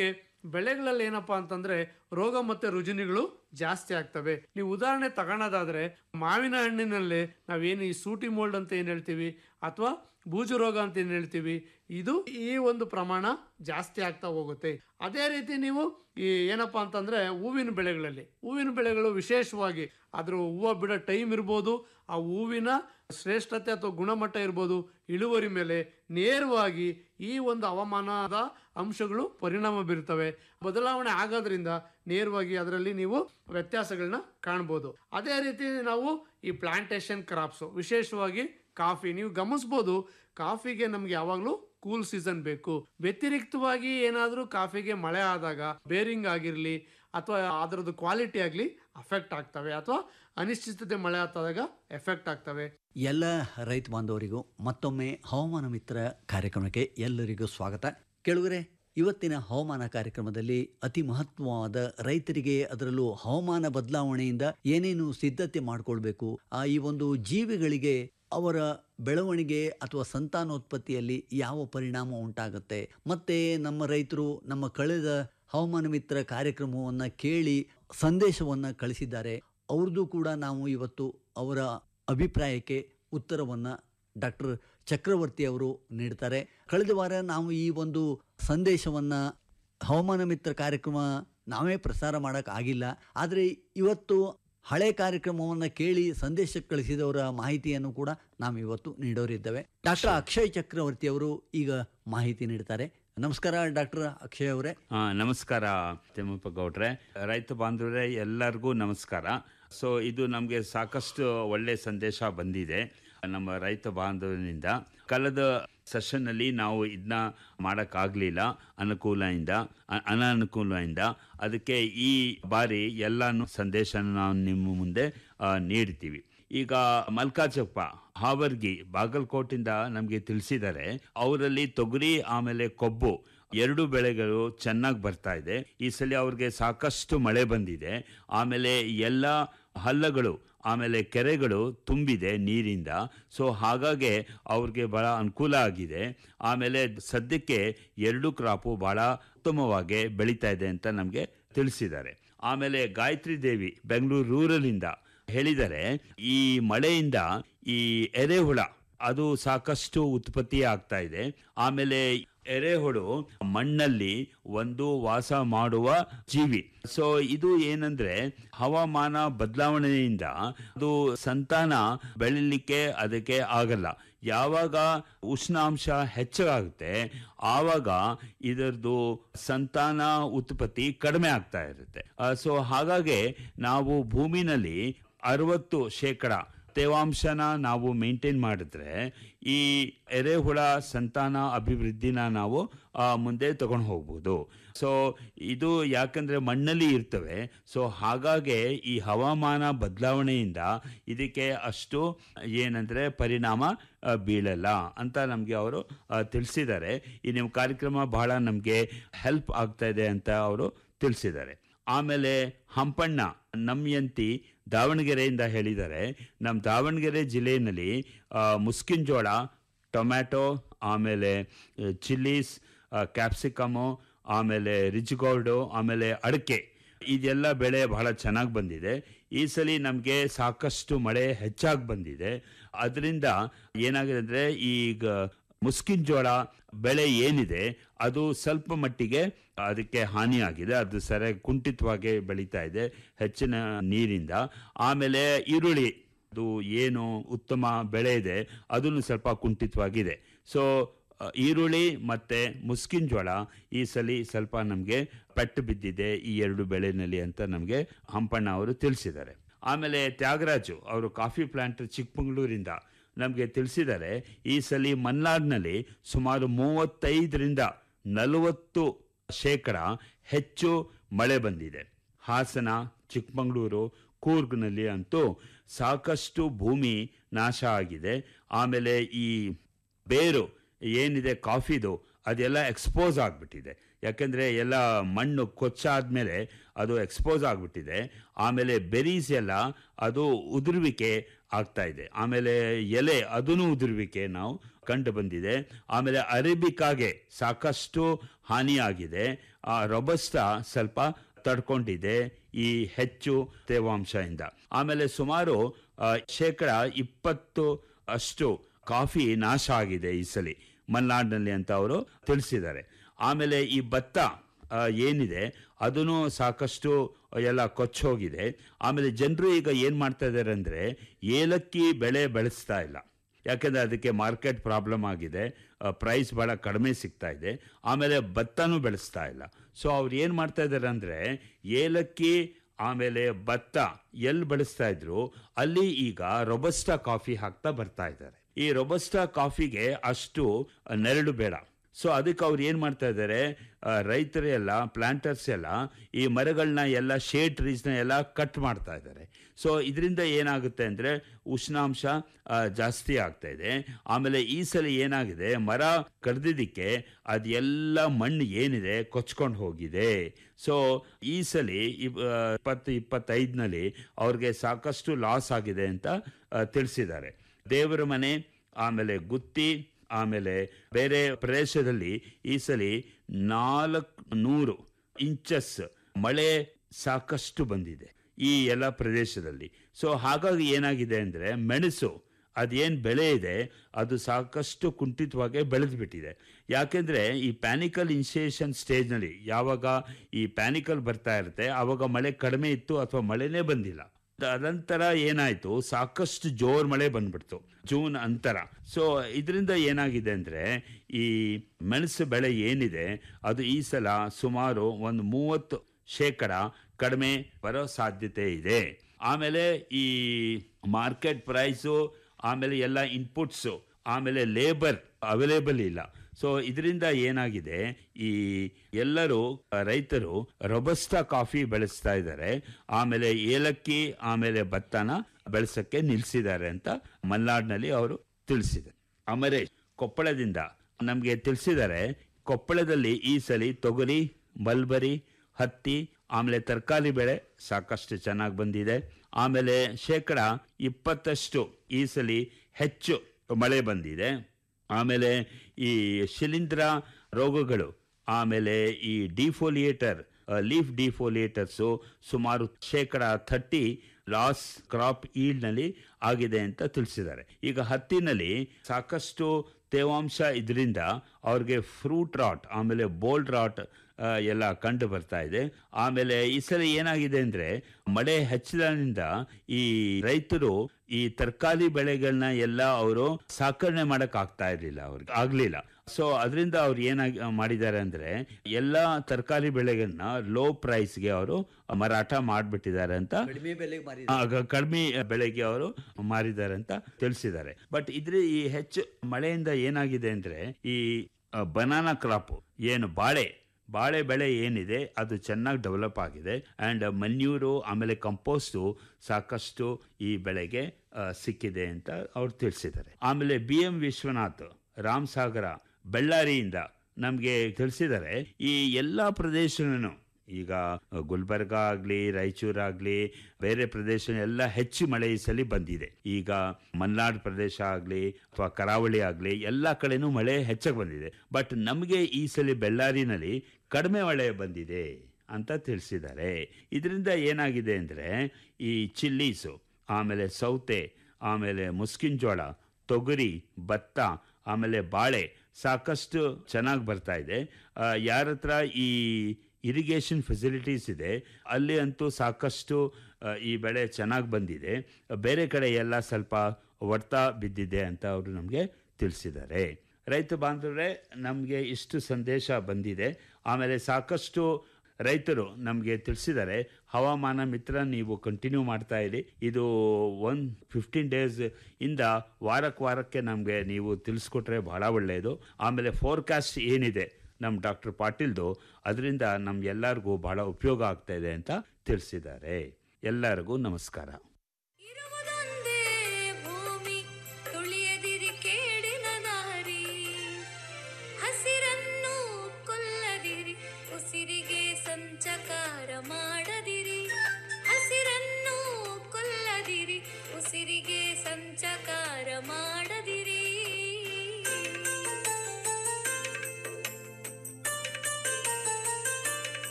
S9: ಬೆಳೆಗಳಲ್ಲಿ ಏನಪ್ಪಾ ಅಂತಂದ್ರೆ ರೋಗ ಮತ್ತೆ ರುಜಿನಗಳು ಜಾಸ್ತಿ ಆಗ್ತವೆ ನೀವು ಉದಾಹರಣೆ ತಗೊಳೋದಾದ್ರೆ ಮಾವಿನ ಹಣ್ಣಿನಲ್ಲಿ ನಾವೇನು ಈ ಸೂಟಿ ಮೋಲ್ಡ್ ಅಂತ ಏನು ಹೇಳ್ತೀವಿ ಅಥವಾ ಬೂಜು ರೋಗ ಅಂತ ಏನು ಹೇಳ್ತೀವಿ ಇದು ಈ ಒಂದು ಪ್ರಮಾಣ ಜಾಸ್ತಿ ಆಗ್ತಾ ಹೋಗುತ್ತೆ ಅದೇ ರೀತಿ ನೀವು ಈ ಏನಪ್ಪಾ ಅಂತಂದ್ರೆ ಹೂವಿನ ಬೆಳೆಗಳಲ್ಲಿ ಹೂವಿನ ಬೆಳೆಗಳು ವಿಶೇಷವಾಗಿ ಅದ್ರ ಹೂವು ಬಿಡೋ ಟೈಮ್ ಇರ್ಬೋದು ಆ ಹೂವಿನ ಶ್ರೇಷ್ಠತೆ ಅಥವಾ ಗುಣಮಟ್ಟ ಇರ್ಬೋದು ಇಳುವರಿ ಮೇಲೆ ನೇರವಾಗಿ ಈ ಒಂದು ಹವಾಮಾನದ ಅಂಶಗಳು ಪರಿಣಾಮ ಬೀರ್ತವೆ ಬದಲಾವಣೆ ಆಗೋದ್ರಿಂದ ನೇರವಾಗಿ ಅದರಲ್ಲಿ ನೀವು ವ್ಯತ್ಯಾಸಗಳನ್ನ ಕಾಣ್ಬೋದು ಅದೇ ರೀತಿ ನಾವು ಈ ಪ್ಲಾಂಟೇಶನ್ ಕ್ರಾಪ್ಸು ವಿಶೇಷವಾಗಿ ಕಾಫಿ ನೀವು ಗಮನಿಸ್ಬೋದು ಕಾಫಿಗೆ ನಮ್ಗೆ ಯಾವಾಗಲೂ ಕೂಲ್ ಸೀಸನ್ ಬೇಕು ವ್ಯತಿರಿಕ್ತವಾಗಿ ಏನಾದರೂ ಕಾಫಿಗೆ ಮಳೆ ಆದಾಗ ಬೇರಿಂಗ್ ಆಗಿರಲಿ ಅಥವಾ ಅದರದ್ದು ಕ್ವಾಲಿಟಿ ಆಗಲಿ ಅಫೆಕ್ಟ್ ಆಗ್ತವೆ ಅಥವಾ ಅನಿಶ್ಚಿತತೆ ಮಳೆ ಆದಾಗ ಎಫೆಕ್ಟ್ ಆಗ್ತವೆ
S6: ಎಲ್ಲ ರೈತ ಬಾಂಧವರಿಗೂ ಮತ್ತೊಮ್ಮೆ ಹವಾಮಾನ ಮಿತ್ರ ಕಾರ್ಯಕ್ರಮಕ್ಕೆ ಎಲ್ಲರಿಗೂ ಸ್ವಾಗತ ಕೆಳಗರೆ ಇವತ್ತಿನ ಹವಾಮಾನ ಕಾರ್ಯಕ್ರಮದಲ್ಲಿ ಅತಿ ಮಹತ್ವವಾದ ರೈತರಿಗೆ ಅದರಲ್ಲೂ ಹವಾಮಾನ ಬದಲಾವಣೆಯಿಂದ ಏನೇನು ಸಿದ್ಧತೆ ಮಾಡಿಕೊಳ್ಬೇಕು ಆ ಈ ಒಂದು ಜೀವಿಗಳಿಗೆ ಅವರ ಬೆಳವಣಿಗೆ ಅಥವಾ ಸಂತಾನೋತ್ಪತ್ತಿಯಲ್ಲಿ ಯಾವ ಪರಿಣಾಮ ಉಂಟಾಗುತ್ತೆ ಮತ್ತೆ ನಮ್ಮ ರೈತರು ನಮ್ಮ ಕಳೆದ ಹವಾಮಾನ ಮಿತ್ರ ಕಾರ್ಯಕ್ರಮವನ್ನು ಕೇಳಿ ಸಂದೇಶವನ್ನು ಕಳಿಸಿದ್ದಾರೆ ಅವ್ರದ್ದು ಕೂಡ ನಾವು ಇವತ್ತು ಅವರ ಅಭಿಪ್ರಾಯಕ್ಕೆ ಉತ್ತರವನ್ನು ಡಾಕ್ಟರ್ ಚಕ್ರವರ್ತಿ ಅವರು ನೀಡ್ತಾರೆ ಕಳೆದ ವಾರ ನಾವು ಈ ಒಂದು ಸಂದೇಶವನ್ನು ಹವಾಮಾನ ಮಿತ್ರ ಕಾರ್ಯಕ್ರಮ ನಾವೇ ಪ್ರಸಾರ ಮಾಡೋಕ್ಕಾಗಿಲ್ಲ ಆದರೆ ಇವತ್ತು ಹಳೆ ಕಾರ್ಯಕ್ರಮವನ್ನು ಕೇಳಿ ಸಂದೇಶ ಕಳಿಸಿದವರ ಮಾಹಿತಿಯನ್ನು ಕೂಡ ನಾವು ಇವತ್ತು ನೀಡೋರಿದ್ದೇವೆ ಡಾಕ್ಟರ್ ಅಕ್ಷಯ್ ಚಕ್ರವರ್ತಿ ಅವರು ಈಗ ಮಾಹಿತಿ ನೀಡ್ತಾರೆ ನಮಸ್ಕಾರ ಡಾಕ್ಟರ್ ಅಕ್ಷಯ್ ಅವರೇ
S10: ಆ, ನಮಸ್ಕಾರ ತಿಮ್ಮಪ್ಪ ಗೌಡ್ರೆ ರೈತ ಬಾಂಧವರೇ ಎಲ್ಲರಿಗೂ ನಮಸ್ಕಾರ ಸೊ ಇದು ನಮಗೆ ಸಾಕಷ್ಟು ಒಳ್ಳೆ ಸಂದೇಶ ಬಂದಿದೆ ನಮ್ಮ ರೈತ ಬಾಂಧವನಿಂದ ಕಳೆದ ಸೆಷನ್ನಲ್ಲಿ ನಾವು ಇದನ್ನ ಮಾಡೋಕ್ಕಾಗಲಿಲ್ಲ ಅನುಕೂಲದಿಂದ ಅ- ಅನಾನುಕೂಲದಿಂದ ಅದಕ್ಕೆ ಈ ಬಾರಿ ಎಲ್ಲಾನು ಸಂದೇಶನ ನಾವು ನಿಮ್ಮ ಮುಂದೆ ಆ, ನೀಡ್ತೀವಿ ಈಗ ಮಲ್ಕಾಜಪ್ಪ ಹಾವರ್ಗಿ ಬಾಗಲಕೋಟಿಂದ ನಮಗೆ ತಿಳಿಸಿದ್ದಾರೆ ಅವರಲ್ಲಿ ತೊಗರಿ ಆಮೇಲೆ ಕೊಬ್ಬು ಎರಡು ಬೆಳೆಗಳು ಚೆನ್ನಾಗಿ ಬರ್ತಾ ಇದೆ ಈ ಸಲ ಅವ್ರಿಗೆ ಸಾಕಷ್ಟು ಮಳೆ ಬಂದಿದೆ ಆಮೇಲೆ ಎಲ್ಲ ಹಳ್ಳಗಳು ಆಮೇಲೆ ಕೆರೆಗಳು ತುಂಬಿದೆ ನೀರಿಂದ ಸೊ ಹಾಗಾಗಿ ಅವ್ರಿಗೆ ಬಹಳ ಅನುಕೂಲ ಆಗಿದೆ ಆಮೇಲೆ ಸದ್ಯಕ್ಕೆ ಎರಡು ಕ್ರಾಪು ಬಹಳ ಉತ್ತಮವಾಗಿ ಬೆಳೀತಾ ಇದೆ ಅಂತ ನಮಗೆ ತಿಳಿಸಿದ್ದಾರೆ ಆಮೇಲೆ ಗಾಯತ್ರಿ ದೇವಿ ಬೆಂಗಳೂರು ರೂರಲಿಂದ ಹೇಳಿದರೆ ಈ ಮಳೆಯಿಂದ ಈ ಎರೆಹುಳ ಅದು ಸಾಕಷ್ಟು ಉತ್ಪತ್ತಿ ಆಗ್ತಾ ಇದೆ ಆಮೇಲೆ ಎರೆಹುಳು ಮಣ್ಣಲ್ಲಿ ಒಂದು ವಾಸ ಮಾಡುವ ಜೀವಿ ಸೊ ಇದು ಏನಂದ್ರೆ ಹವಾಮಾನ ಬದಲಾವಣೆಯಿಂದ ಅದು ಸಂತಾನ ಬೆಳಿಲಿಕ್ಕೆ ಅದಕ್ಕೆ ಆಗಲ್ಲ ಯಾವಾಗ ಉಷ್ಣಾಂಶ ಹೆಚ್ಚಾಗುತ್ತೆ ಆವಾಗ ಇದರದ್ದು ಸಂತಾನ ಉತ್ಪತ್ತಿ ಕಡಿಮೆ ಆಗ್ತಾ ಇರುತ್ತೆ ಸೊ ಹಾಗಾಗಿ ನಾವು ಭೂಮಿನಲ್ಲಿ ಅರವತ್ತು ಶೇಕಡ ತೇವಾಂಶನ ನಾವು ಮೇಂಟೈನ್ ಮಾಡಿದ್ರೆ ಈ ಎರೆಹುಳ ಸಂತಾನ ಅಭಿವೃದ್ಧಿನ ನಾವು ಆ, ಮುಂದೆ ತಗೊಂಡು ಹೋಗ್ಬೋದು ಸೊ ಇದು ಯಾಕಂದ್ರೆ ಮಣ್ಣಲ್ಲಿ ಇರ್ತವೆ ಸೊ ಹಾಗಾಗಿ ಈ ಹವಾಮಾನ ಬದಲಾವಣೆಯಿಂದ ಇದಕ್ಕೆ ಅಷ್ಟು ಏನಂದ್ರೆ ಪರಿಣಾಮ ಆ, ಬೀಳಲ್ಲ ಅಂತ ನಮಗೆ ಅವರು ತಿಳಿಸಿದ್ದಾರೆ ಈ ನಿಮ್ಮ ಕಾರ್ಯಕ್ರಮ ಬಹಳ ನಮಗೆ ಹೆಲ್ಪ್ ಆಗ್ತಾ ಇದೆ ಅಂತ ಅವರು ತಿಳಿಸಿದ್ದಾರೆ ಆಮೇಲೆ ಹಂಪಣ್ಣ ನಮ್ಯಂತಿ ದಾವಣಗೆರೆಯಿಂದ ಹೇಳಿದ್ದಾರೆ ನಮ್ಮ ದಾವಣಗೆರೆ ಜಿಲ್ಲೆಯಲ್ಲಿ ಆ, ಮುಸ್ಕಿನ್ ಜೋಳ ಟೊಮ್ಯಾಟೊ ಆಮೇಲೆ ಚಿಲ್ಲೀಸ್ ಕ್ಯಾಪ್ಸಿಕಮು ಆಮೇಲೆ ರಿಜ್ಗೋಲ್ಡು ಆಮೇಲೆ ಅಡಿಕೆ ಇದೆಲ್ಲ ಬೆಳೆ ಬಹಳ ಚೆನ್ನಾಗಿ ಬಂದಿದೆ ಈ ಸಲ ನಮಗೆ ಸಾಕಷ್ಟು ಮಳೆ ಹೆಚ್ಚಾಗಿ ಬಂದಿದೆ ಅದರಿಂದ ಏನಾಗಿದೆ ಅಂದರೆ ಈಗ ಮುಸ್ಕಿನ್ ಜೋಳ ಬೆಳೆ ಏನಿದೆ ಅದು ಸ್ವಲ್ಪ ಮಟ್ಟಿಗೆ ಅದಕ್ಕೆ ಹಾನಿಯಾಗಿದೆ ಅದು ಸರಿಯಾಗಿ ಕುಂಠಿತವಾಗಿ ಬೆಳೀತಾ ಇದೆ ಹೆಚ್ಚಿನ ನೀರಿಂದ ಆಮೇಲೆ ಈರುಳ್ಳಿ ಅದು ಏನು ಉತ್ತಮ ಬೆಳೆ ಇದೆ ಅದನ್ನು ಸ್ವಲ್ಪ ಕುಂಠಿತವಾಗಿದೆ ಸೊ ಅ, ಈರುಳ್ಳಿ ಮತ್ತು ಮುಸ್ಕಿನ್ ಜೋಳ ಈ ಸಲ ಸ್ವಲ್ಪ ನಮಗೆ ಪೆಟ್ಟು ಬಿದ್ದಿದೆ ಈ ಎರಡು ಬೆಳೆನಲ್ಲಿ ಅಂತ ನಮಗೆ ಹಂಪಣ್ಣ ಅವರು ತಿಳಿಸಿದ್ದಾರೆ ಆಮೇಲೆ ತ್ಯಾಗರಾಜು ಅವರು ಕಾಫಿ ಪ್ಲಾಂಟ್ ಚಿಕ್ಕಮಗಳೂರಿಂದ ನಮಗೆ ತಿಳಿಸಿದ್ದಾರೆ ಈ ಸಲ ಮಲ್ನಾಡ್ನಲ್ಲಿ ಸುಮಾರು ಮೂವತ್ತೈದರಿಂದ ನಲವತ್ತು ಶೇಕಡ ಹೆಚ್ಚು ಮಳೆ ಬಂದಿದೆ ಹಾಸನ ಚಿಕ್ಕಮಗಳೂರು ಕೂರ್ಗ್ನಲ್ಲಿ ಅಂತೂ ಸಾಕಷ್ಟು ಭೂಮಿ ನಾಶ ಆಗಿದೆ ಆಮೇಲೆ ಈ ಬೇರು ಏನಿದೆ ಕಾಫಿದು ಅದೆಲ್ಲ ಎಕ್ಸ್ಪೋಸ್ ಆಗಿಬಿಟ್ಟಿದೆ ಯಾಕೆಂದರೆ ಎಲ್ಲ ಮಣ್ಣು ಕೊಚ್ಚಾದ್ಮೇಲೆ ಅದು ಎಕ್ಸ್ಪೋಸ್ ಆಗಿಬಿಟ್ಟಿದೆ ಆಮೇಲೆ ಬೆರೀಸ್ ಎಲ್ಲ ಅದು ಉದುರುವಿಕೆ ಆಗ್ತಾ ಇದೆ ಆಮೇಲೆ ಎಲೆ ಅದೂ ಉದುರುವಿಕೆ ನಾವು ಕಂಡು ಬಂದಿದೆ ಆಮೇಲೆ ಅರೇಬಿಕಾಗೆ ಸಾಕಷ್ಟು ಹಾನಿಯಾಗಿದೆ ಆ ರೊಬಸ್ಟಾ ಸ್ವಲ್ಪ ತಡ್ಕೊಂಡಿದೆ ಈ ಹೆಚ್ಚು ತೇವಾಂಶದಿಂದ ಆಮೇಲೆ ಸುಮಾರು ಆ, ಶೇಕಡ ಇಪ್ಪತ್ತು ಅಷ್ಟು ಕಾಫಿ ನಾಶ ಆಗಿದೆ ಈ ಸಲ ಮಲೆನಾಡಿನಲ್ಲಿ ಅಂತ ಅವರು ತಿಳಿಸಿದ್ದಾರೆ ಆಮೇಲೆ ಈ ಭತ್ತ ಆ, ಏನಿದೆ ಅದನ್ನು ಸಾಕಷ್ಟು ಎಲ್ಲ ಕೊಚ್ಚೋಗಿದೆ ಆಮೇಲೆ ಜನರು ಈಗ ಏನು ಮಾಡ್ತಾ ಇದ್ದಾರೆ ಅಂದರೆ ಏಲಕ್ಕಿ ಬೆಳೆ ಬೆಳೆಸ್ತಾ ಇಲ್ಲ ಯಾಕೆಂದರೆ ಅದಕ್ಕೆ ಮಾರ್ಕೆಟ್ ಪ್ರಾಬ್ಲಮ್ ಆಗಿದೆ ಪ್ರೈಸ್ ಭಾಳ ಕಡಿಮೆ ಸಿಗ್ತಾ ಇದೆ ಆಮೇಲೆ ಭತ್ತನೂ ಬೆಳೆಸ್ತಾ ಇಲ್ಲ ಸೊ ಅವ್ರು ಏನು ಮಾಡ್ತಾ ಇದ್ದಾರೆ ಅಂದರೆ ಏಲಕ್ಕಿ ಆಮೇಲೆ ಭತ್ತ ಎಲ್ಲಿ ಬೆಳೆಸ್ತಾ ಇದ್ರು ಅಲ್ಲಿ ಈಗ ರೊಬಸ್ಟಾ ಕಾಫಿ ಹಾಕ್ತಾ ಬರ್ತಾ ಇದ್ದಾರೆ ಈ ರೊಬಸ್ಟಾ ಕಾಫಿಗೆ ಅಷ್ಟು ನೆರಳು ಬೇಡ ಸೊ ಅದಕ್ಕೆ ಅವ್ರು ಏನು ಮಾಡ್ತಾ ಇದ್ದಾರೆ ರೈತರು ಎಲ್ಲ ಪ್ಲಾಂಟರ್ಸ್ ಎಲ್ಲ ಈ ಮರಗಳನ್ನ ಎಲ್ಲ ಶೇಡ್ ಟ್ರೀಸ್ನ ಎಲ್ಲ ಕಟ್ ಮಾಡ್ತಾ ಇದ್ದಾರೆ ಸೊ ಇದರಿಂದ ಏನಾಗುತ್ತೆ ಅಂದರೆ ಉಷ್ಣಾಂಶ ಆ, ಜಾಸ್ತಿ ಆಗ್ತಾ ಇದೆ ಆಮೇಲೆ ಈ ಸಲ ಏನಾಗಿದೆ ಮರ ಕಡ್ದಿದ್ದಕ್ಕೆ ಅದೆಲ್ಲ ಮಣ್ಣು ಏನಿದೆ ಕೊಚ್ಕೊಂಡು ಹೋಗಿದೆ ಸೊ ಈ ಸಲ ಇಪ್- ಆ, ಇಪ್ಪತ್ತು ಇಪ್ಪತ್ತೈದನಲ್ಲಿ ಅವ್ರಿಗೆ ಸಾಕಷ್ಟು ಲಾಸ್ ಆಗಿದೆ ಅಂತ ಆ, ತಿಳಿಸಿದ್ದಾರೆ ದೇವರ ಮನೆ ಆಮೇಲೆ ಗುತ್ತಿ ಆಮೇಲೆ ಬೇರೆ ಪ್ರದೇಶದಲ್ಲಿ ಈ ಸಲ ನಾಲ್ಕು ನೂರು ಇಂಚಸ್ ಮಳೆ ಸಾಕಷ್ಟು ಬಂದಿದೆ ಈ ಎಲ್ಲ ಪ್ರದೇಶದಲ್ಲಿ ಸೊ ಹಾಗಾಗಿ ಏನಾಗಿದೆ ಅಂದರೆ ಮೆಣಸು ಅದೇನು ಬೆಳೆ ಇದೆ ಅದು ಸಾಕಷ್ಟು ಕುಂಠಿತವಾಗಿ ಬೆಳೆದು ಬಿಟ್ಟಿದೆ ಯಾಕೆಂದರೆ ಈ ಪ್ಯಾನಿಕಲ್ ಇನ್ಸಿಯೇಷನ್ ಸ್ಟೇಜ್ನಲ್ಲಿ ಯಾವಾಗ ಈ ಪ್ಯಾನಿಕಲ್ ಬರ್ತಾ ಇರುತ್ತೆ ಆವಾಗ ಮಳೆ ಕಡಿಮೆ ಇತ್ತು ಅಥವಾ ಮಳೆನೇ ಬಂದಿಲ್ಲ ಅದಂತರ ಏನಾಯಿತು ಸಾಕಷ್ಟು ಜೋರ್ ಮಳೆ ಬಂದ್ಬಿಡ್ತು ಜೂನ್ ಅಂತರ ಸೊ ಇದರಿಂದ ಏನಾಗಿದೆ ಅಂದರೆ ಈ ಮೆಣಸು ಬೆಳೆ ಏನಿದೆ ಅದು ಈ ಸಲ ಸುಮಾರು ಒಂದು ಮೂವತ್ತು ಶೇಕಡ ಕಡಿಮೆ ಬರೋ ಸಾಧ್ಯತೆ ಇದೆ ಆಮೇಲೆ ಈ ಮಾರ್ಕೆಟ್ ಪ್ರೈಸು ಆಮೇಲೆ ಎಲ್ಲ ಇನ್ಪುಟ್ಸು ಆಮೇಲೆ ಲೇಬರ್ ಅವೈಲೇಬಲ್ ಇಲ್ಲ ಸೊ ಇದರಿಂದ ಏನಾಗಿದೆ ಈ ಎಲ್ಲರೂ ಆ, ರೈತರು ರೊಬಸ್ಟಾ ಕಾಫಿ ಬೆಳೆಸ್ತಾ ಇದ್ದಾರೆ ಆಮೇಲೆ ಏಲಕ್ಕಿ ಆಮೇಲೆ ಭತ್ತನ ಬೆಳೆಸಕ್ಕೆ ನಿಲ್ಲಿಸಿದ್ದಾರೆ ಅಂತ ಮಲ್ನಾಡಿನಲ್ಲಿ ಅವರು ತಿಳಿಸಿದೆ ಆಮೇಲೆ ಕೊಪ್ಪಳದಿಂದ ನಮಗೆ ತಿಳಿಸಿದ್ದಾರೆ ಕೊಪ್ಪಳದಲ್ಲಿ ಈ ಸಲ ತೊಗರಿ ಮಲ್ಬರಿ ಹತ್ತಿ ಆಮೇಲೆ ತರಕಾರಿ ಬೆಳೆ ಸಾಕಷ್ಟು ಚೆನ್ನಾಗಿ ಬಂದಿದೆ ಆಮೇಲೆ ಶೇಕಡ ಇಪ್ಪತ್ತಷ್ಟು ಈ ಸಲ ಹೆಚ್ಚು ಮಳೆ ಬಂದಿದೆ ಆಮೇಲೆ ಈ ಶಿಲೀಂಧ್ರ ರೋಗಗಳು ಆಮೇಲೆ ಈ ಡಿಫೋಲಿಯೇಟರ್ ಲೀಫ್ ಡಿಫೋಲಿಯೇಟರ್ಸು ಸುಮಾರು ಶೇಕಡ ಥರ್ಟಿ ಲಾಸ್ ಕ್ರಾಪ್ ಈಲ್ಡ್ನಲ್ಲಿ ಆಗಿದೆ ಅಂತ ತಿಳಿಸಿದ್ದಾರೆ ಈಗ ಹತ್ತಿನಲ್ಲಿ ಸಾಕಷ್ಟು ತೇವಾಂಶ ಇದರಿಂದ ಅವ್ರಿಗೆ ಫ್ರೂಟ್ ರಾಟ್ ಆಮೇಲೆ ಬೋಲ್ಡ್ ರಾಟ್ ಆ, ಎಲ್ಲ ಕಂಡು ಬರ್ತಾ ಇದೆ ಆಮೇಲೆ ಈ ಸಲ ಏನಾಗಿದೆ ಅಂದರೆ ಮಳೆ ಹೆಚ್ಚಿದ್ರಿಂದ ಈ ರೈತರು ಈ ತರಕಾರಿ ಬೆಳೆಗಳನ್ನ ಎಲ್ಲ ಅವರು ಸಾಕಣೆ ಮಾಡಕ್ ಆಗ್ತಾ ಇರಲಿಲ್ಲ ಅವ್ರಿಗೆ ಆಗ್ಲಿಲ್ಲ ಸೊ ಅದರಿಂದ ಅವ್ರು ಏನಾಗಿ ಮಾಡಿದ್ದಾರೆ ಅಂದ್ರೆ ಎಲ್ಲ ತರಕಾರಿ ಬೆಳೆಗಳನ್ನ ಲೋ ಪ್ರೈಸ್ಗೆ ಅವರು ಮಾರಾಟ ಮಾಡಿಬಿಟ್ಟಿದ್ದಾರೆ ಅಂತ
S6: ಕಡಿಮೆ ಬೆಲೆಗೆ ಮಾರಿ
S10: ಆ, ಗ- ಕಡಿಮೆ ಬೆಳೆಗೆ ಅವರು ಮಾರಿದ್ದಾರೆ ಅಂತ ತಿಳಿಸಿದ್ದಾರೆ ಬಟ್ ಇದ್ರ ಈ ಹೆಚ್ಚು ಮಳೆಯಿಂದ ಏನಾಗಿದೆ ಅಂದ್ರೆ ಈ ಬನಾನಾ ಕ್ರಾಪ್ ಏನು ಬಾಳೆ ಬಾಳೆ ಬೆಳೆ ಏನಿದೆ ಅದು ಚೆನ್ನಾಗಿ ಡೆವಲಪ್ ಆಗಿದೆ ಆ್ಯಂಡ್ ಮನ್ಯೂರು ಆಮೇಲೆ ಕಂಪೋಸ್ಟು ಸಾಕಷ್ಟು ಈ ಬೆಳೆಗೆ ಆ, ಸಿಕ್ಕಿದೆ ಅಂತ ಅವ್ರು ತಿಳಿಸಿದ್ದಾರೆ ಆಮೇಲೆ ಬಿ ಎಂ ವಿಶ್ವನಾಥ್ ರಾಮ್ ಸಾಗರ ಬಳ್ಳಾರಿಯಿಂದ ನಮಗೆ ತಿಳಿಸಿದ್ದಾರೆ ಈ ಎಲ್ಲ ಪ್ರದೇಶನೂ ಈಗ ಗುಲ್ಬರ್ಗ ಆಗಲಿ ರಾಯಚೂರಾಗಲಿ ಬೇರೆ ಪ್ರದೇಶ ಎಲ್ಲ ಹೆಚ್ಚು ಮಳೆ ಈ ಸಲ ಬಂದಿದೆ ಈಗ ಮಲ್ನಾಡ್ ಪ್ರದೇಶ ಆಗಲಿ ಅಥವಾ ಕರಾವಳಿ ಆಗಲಿ ಎಲ್ಲ ಕಡೆನೂ ಮಳೆ ಹೆಚ್ಚಾಗಿ ಬಂದಿದೆ ಬಟ್ ನಮಗೆ ಈ ಸಲ ಬೆಳ್ಳಾರಿನಲ್ಲಿ ಕಡಿಮೆ ಮಳೆ ಬಂದಿದೆ ಅಂತ ತಿಳಿಸಿದ್ದಾರೆ ಇದರಿಂದ ಏನಾಗಿದೆ ಅಂದರೆ ಈ ಚಿಲ್ಲೀಸು ಆಮೇಲೆ ಸೌತೆ ಆಮೇಲೆ ಮುಸ್ಕಿನ್ ಜೋಳ ತೊಗರಿ ಭತ್ತ ಆಮೇಲೆ ಬಾಳೆ ಸಾಕಷ್ಟು ಚೆನ್ನಾಗಿ ಬರ್ತಾ ಇದೆ ಯಾರ ಹತ್ರ ಈ ಇರಿಗೇಷನ್ ಫೆಸಿಲಿಟೀಸ್ ಇದೆ ಅಲ್ಲಿ ಅಂತೂ ಸಾಕಷ್ಟು ಆ, ಈ ಬೆಳೆ ಚೆನ್ನಾಗಿ ಬಂದಿದೆ ಬೇರೆ ಕಡೆ ಎಲ್ಲ ಸ್ವಲ್ಪ ಹೊಡ್ತಾ ಬಿದ್ದಿದೆ ಅಂತ ಅವರು ನಮಗೆ ತಿಳಿಸಿದ್ದಾರೆ ರೈತ ಬಾಂಧವರೇ ನಮಗೆ ಇಷ್ಟು ಸಂದೇಶ ಬಂದಿದೆ ಆಮೇಲೆ ಸಾಕಷ್ಟು ರೈತರು ನಮಗೆ ತಿಳಿಸಿದ್ದಾರೆ ಹವಾಮಾನ ಮಿತ್ರ ನೀವು ಕಂಟಿನ್ಯೂ ಮಾಡ್ತಾ ಇರಿ ಇದು ಒನ್ ಫಿಫ್ಟೀನ್ ಡೇಸ್ ಇಂದ ವಾರಕ್ಕೆ ವಾರಕ್ಕೆ ನಮಗೆ ನೀವು ತಿಳಿಸ್ಕೊಟ್ರೆ ಬಹಳ ಒಳ್ಳೆಯದು ಆಮೇಲೆ ಫೋರ್ಕಾಸ್ಟ್ ಏನಿದೆ ನಮ್ಮ ಡಾಕ್ಟರ್ ಪಾಟೀಲ್ದು ಅದರಿಂದ ನಮ್ಗೆಲ್ಲರಿಗೂ ಬಹಳ ಉಪಯೋಗ ಆಗ್ತಾ ಇದೆ ಅಂತ ತಿಳಿಸಿದ್ದಾರೆ ಎಲ್ಲರಿಗೂ ನಮಸ್ಕಾರ
S5: ಇರುವುದೊಂದೇ ಭೂಮಿ ತುಳಿಯದಿರಿ ಕೇಡಿನ ದಾರಿ ಹಸಿರನ್ನು ಕೊಲ್ಲದಿರಿ ಉಸಿರಿಗೆ ಸಂಚಕಾರ ಮಾಡದಿರಿ ಹಸಿರನ್ನು ಕೊಲ್ಲದಿರಿ ಉಸಿರಿಗೆ ಸಂಚಕಾರ ಮಾಡದಿರಿ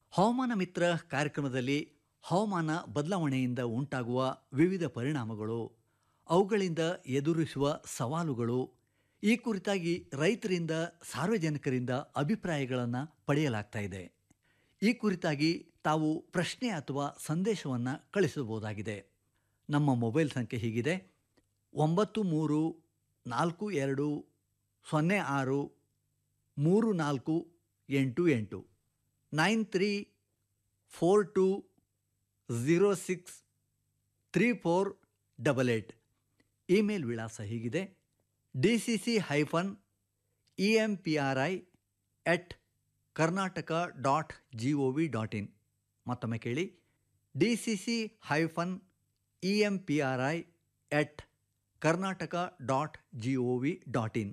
S6: ಹವಾಮಾನ ಮಿತ್ರ ಕಾರ್ಯಕ್ರಮದಲ್ಲಿ ಹವಾಮಾನ ಬದಲಾವಣೆಯಿಂದ ಉಂಟಾಗುವ ವಿವಿಧ ಪರಿಣಾಮಗಳು ಅವುಗಳಿಂದ ಎದುರಿಸುವ ಸವಾಲುಗಳು ಈ ಕುರಿತಾಗಿ ರೈತರಿಂದ ಸಾರ್ವಜನಿಕರಿಂದ ಅಭಿಪ್ರಾಯಗಳನ್ನು ಪಡೆಯಲಾಗ್ತಾ ಇದೆ ಈ ಕುರಿತಾಗಿ ತಾವು ಪ್ರಶ್ನೆ ಅಥವಾ ಸಂದೇಶವನ್ನು ಕಳಿಸಬಹುದಾಗಿದೆ ನಮ್ಮ ಮೊಬೈಲ್ ಸಂಖ್ಯೆ ಹೀಗಿದೆ ಒಂಬತ್ತು ಮೂರು ನಾಲ್ಕು ಎರಡು ಸೊನ್ನೆ ಆರು ಮೂರು ನಾಲ್ಕು ಎಂಟು ಎಂಟು nine three four two zero six three four double eight email ವಿಳಾಸ ಹೀಗಿದೆ D C C hyphen E M P R I at Karnataka dot G O V dot in ಮತ್ತೊಮ್ಮೆ ಕೇಳಿ D C C hyphen E M P R I at Karnataka dot G O V dot in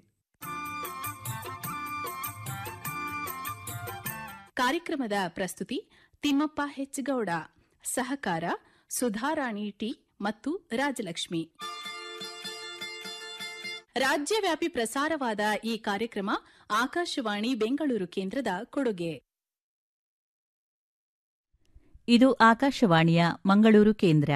S4: ಕಾರ್ಯಕ್ರಮದ ಪ್ರಸ್ತುತಿ ತಿಮ್ಮಪ್ಪ ಹೆಚ್ಗೌಡ ಸಹಕಾರ Sudharani T ಮತ್ತು ರಾಜಲಕ್ಷ್ಮಿ ರಾಜ್ಯವ್ಯಾಪಿ ಪ್ರಸಾರವಾದ ಈ ಕಾರ್ಯಕ್ರಮ ಆಕಾಶವಾಣಿ ಬೆಂಗಳೂರು ಕೇಂದ್ರದ ಕೊಡುಗೆ
S2: ಇದು ಆಕಾಶವಾಣಿಯ ಮಂಗಳೂರು ಕೇಂದ್ರ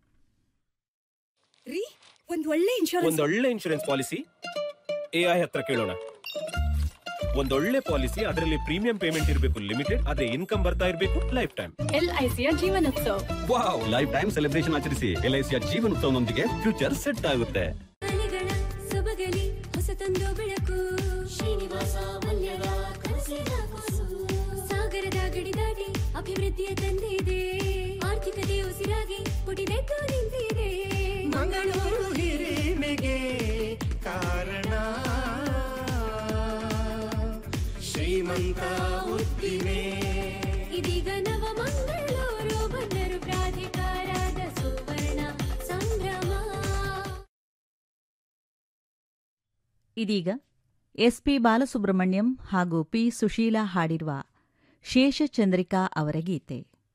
S11: ರೀ ಒಂದ್ ಒಳ್ಳೆ ಇನ್ಶೂರೆನ್ಸ್
S12: ಒಂದೊಳ್ಳೆ ಇನ್ಶೂರೆನ್ಸ್ ಪಾಲಿಸಿ ಎಐ ಹತ್ರ ಕೇಳೋಣ ಒಂದೊಳ್ಳೆ ಪಾಲಿಸಿ ಅದರಲ್ಲಿ ಪ್ರೀಮಿಯಂ ಪೇಮೆಂಟ್ ಇರಬೇಕು ಲಿಮಿಟೆಡ್ ಅದೇ ಇನ್ಕಮ್ ಬರ್ತಾ ಇರಬೇಕು ಲೈಫ್ ಟೈಮ್
S11: ಎಲ್ಐಸಿಯ Jeevanotsav
S12: wow life time celebration ಆಚರಿಸಿ ಎಲ್ಐಸಿಯ ಜೀವನೋತ್ಸವನೊಂದಿಗೆ ಫ್ಯೂಚರ್ ಸೆಟ್ ಆಗುತ್ತೆ
S5: ಅಲೆಗಳ ಸೊಬಗಲಿ ಹೊಸತೊಂದು ಬೆಳಕು ಶ್ರೀನಿವಾಸ ಮಲ್ಯದ ಕನಸಿನ ಕೂಸು ಸಾಗರದ ಗಡಿ ದಾಟಿ ಅಭಿವೃದ್ಧಿಯ ತಂದಿದೆ ಆರ್ಥಿಕತೆ ಉಸಿರಾಗಿ ಪುಟಿದೆದ್ದು ನಿಂತಿದೆ
S13: ಮಂಗಳೂರು ಹಿರಿಮೆಗೆ ಕಾರಣ ಶ್ರೀಮಂತ ಉದ್ದಿಮೆ
S5: ಇದೀಗ ನವ ಮಂಗಳೂರು ಬಂದರು ಪ್ರಾಧಿಕಾರದ ಸುವರ್ಣ ಸಂಭ್ರಮ
S2: ಇದೀಗ ಎಸ್ಪಿ ಬಾಲಸುಬ್ರಹ್ಮಣ್ಯಂ ಹಾಗೂ ಪಿ ಸುಶೀಲಾ ಹಾಡಿರುವ ಶೇಷಚಂದ್ರಿಕಾ ಅವರ ಗೀತೆ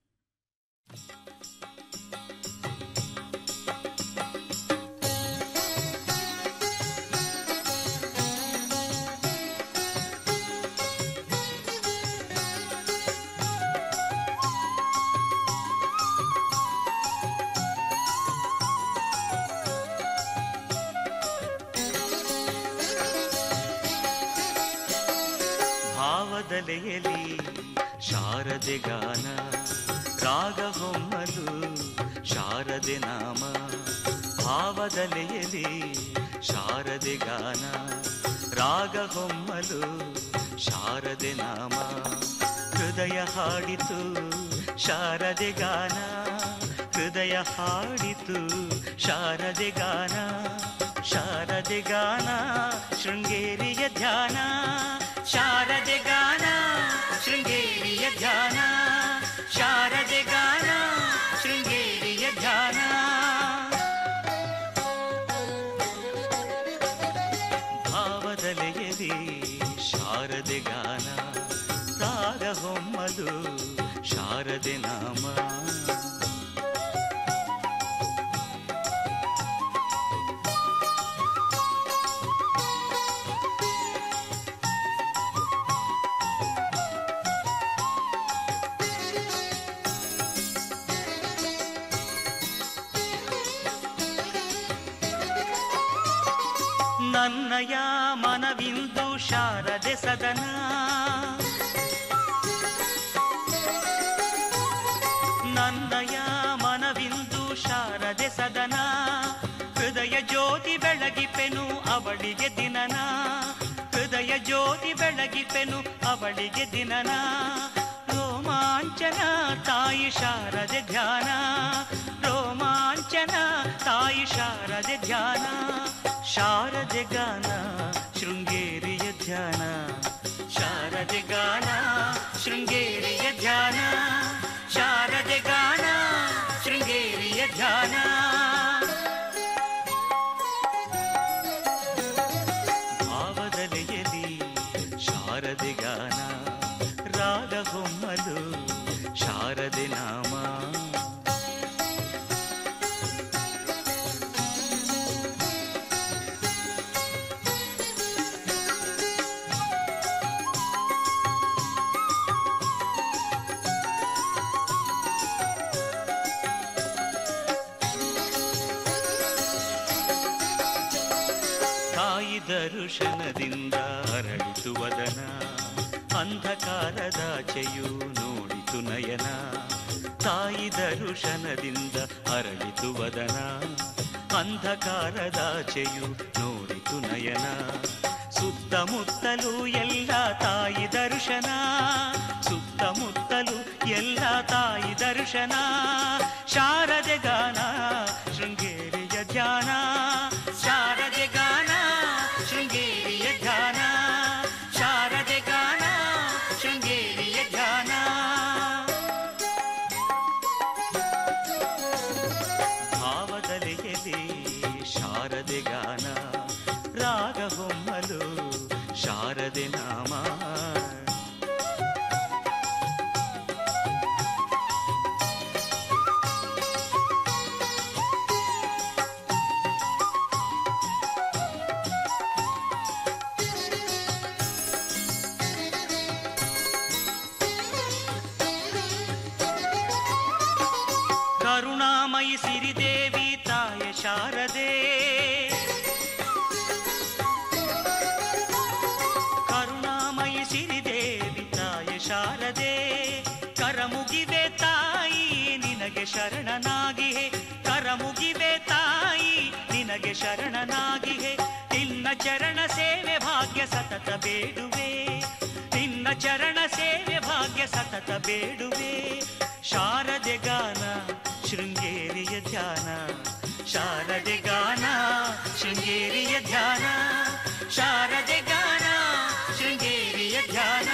S14: ಭಾವದಲೆಯಲಿ ಶಾರದೆ ಗಾನ ರಾಗ ಹೊಮ್ಮಲು ಶಾರದೆ ನಾಮ ಭಾವದಲೆಯಲಿ ಶಾರದೆ ಗಾನ ರಾಗ ಹೊಮ್ಮಲು ಶಾರದೆ ನಾಮ ಹೃದಯ ಹಾಡಿತು ಶಾರದೆ ಗಾನ ಹೃದಯ ಹಾಡಿತು ಶಾರದೆ ಗಾನ ಶಾರದೆ ಗಾನ ಶೃಂಗೇರಿಯ ಧ್ಯಾನ ಶಾರದೆ ಗಾನ ಶೃಂಗೇರಿಯ ಧ್ಯಾನ ಶಾರದೆ ಗಾನ ಶೃಂಗೇರಿಯ ಧ್ಯಾನ ಭಾವದಲೆಯಲಿ ಶಾರದೆ ಗಾನ ರಾಗ ಹೊಮ್ಮಲು ಶಾರದೆ ನಾಮ ನನ್ನಯ ಮನವಿಂದು ಶಾರದೆ ಸದನ ನನ್ನಯ ಮನವಿಂದು ಶಾರದೆ ಸದನ ಹೃದಯ ಜ್ಯೋತಿ ಬೆಳಗಿಪೆನು ಅವಳಿಗೆ ದಿನನ ಹೃದಯ ಜ್ಯೋತಿ ಬೆಳಗಿಪೆನು ಅವಳಿಗೆ ದಿನನ ರೋಮಾಂಚನ ತಾಯಿ ಶಾರದೆ ಧ್ಯಾನ ರೋಮಾಂಚನ ತಾಯಿ ಶಾರದೆ ಧ್ಯಾನ ಶಾರದೆ ಗಾನ ಶೃಂಗೇರಿಯ ಧ್ಯಾನ ಶಾರದೆ ಗಾನ ಶೃಂಗೇರಿಯ ಧ್ಯಾನ ಶಾರದೆ ಗಾನ ಶೃಂಗೇರಿಯ ಧ್ಯಾನ ಭಾವದಲೆಯಲಿ ಶಾರದೆ ಗಾನ ರಾಗ ಹೊಮ್ಮಲು ಶಾರದೆ ನಾಮ ತಾಯಿ ದರ್ಶನದಿಂದ ಅರಳಿತು ವದನ ಅಂಧಕಾರದಾಚೆಯು ನೋಡಿತು ನಯನ ತಾಯಿ ದರ್ಶನದಿಂದ ಅರಳಿತು ವದನ ಅಂಧಕಾರದಾಚೆಯು ನೋಡಿತು ನಯನ ಸುತ್ತಮುತ್ತಲು ಎಲ್ಲ ತಾಯಿ ದರ್ಶನ ಸುತ್ತಮುತ್ತಲು ಎಲ್ಲ ತಾಯಿ ದರ್ಶನ ಶಾರದೆ ಗಾನ ಶೃಂಗೇರಿಯ ಧ್ಯಾನ ಶಾರದೆ ಗಾನ ಶೃಂಗೇರಿಯ ಧ್ಯಾನ ಶಾರದೆ ಗಾನ ಶೃಂಗೇರಿಯ ಧ್ಯಾನ ಭಾವದಲೆಯಲ್ಲಿ ಶಾರದೆ ಗಾನ ರಾಗ ಹೊಮ್ಮಲು ಶಾರದೆ ನಾಮ ಕರುಣಾಮಯಿ ಸಿರಿದೇವಿ ತಾಯ ಶಾರದೆ ಕರುಣಾಮಯಿ ಸಿರಿದೇವಿ ತಾಯ ಶಾರದೆ ಕರಮುಗಿವೆ ತಾಯಿ ನಿನಗೆ ಶರಣನಾಗಿಹೆ ಕರಮುಗಿವೆ ತಾಯಿ ನಿನಗೆ ಶರಣನಾಗಿಹೆ ನಿನ್ನ ಚರಣ ಸೇವೆ ಭಾಗ್ಯ ಸತತ ಬೇಡುವೆ ನಿನ್ನ ಚರಣ ಸೇವೆ ಭಾಗ್ಯ ಸತತ ಬೇಡುವೆ ಶಾರದೆ ಗಾನ ಶೃಂಗೇರಿಯ ಧ್ಯಾನ ಶಾರದೆ ಗಾನ ಶೃಂಗೇರಿಯ ಧ್ಯಾನ ಶಾರದೆ ಗಾನ ಶೃಂಗೇರಿಯ ಧ್ಯಾನ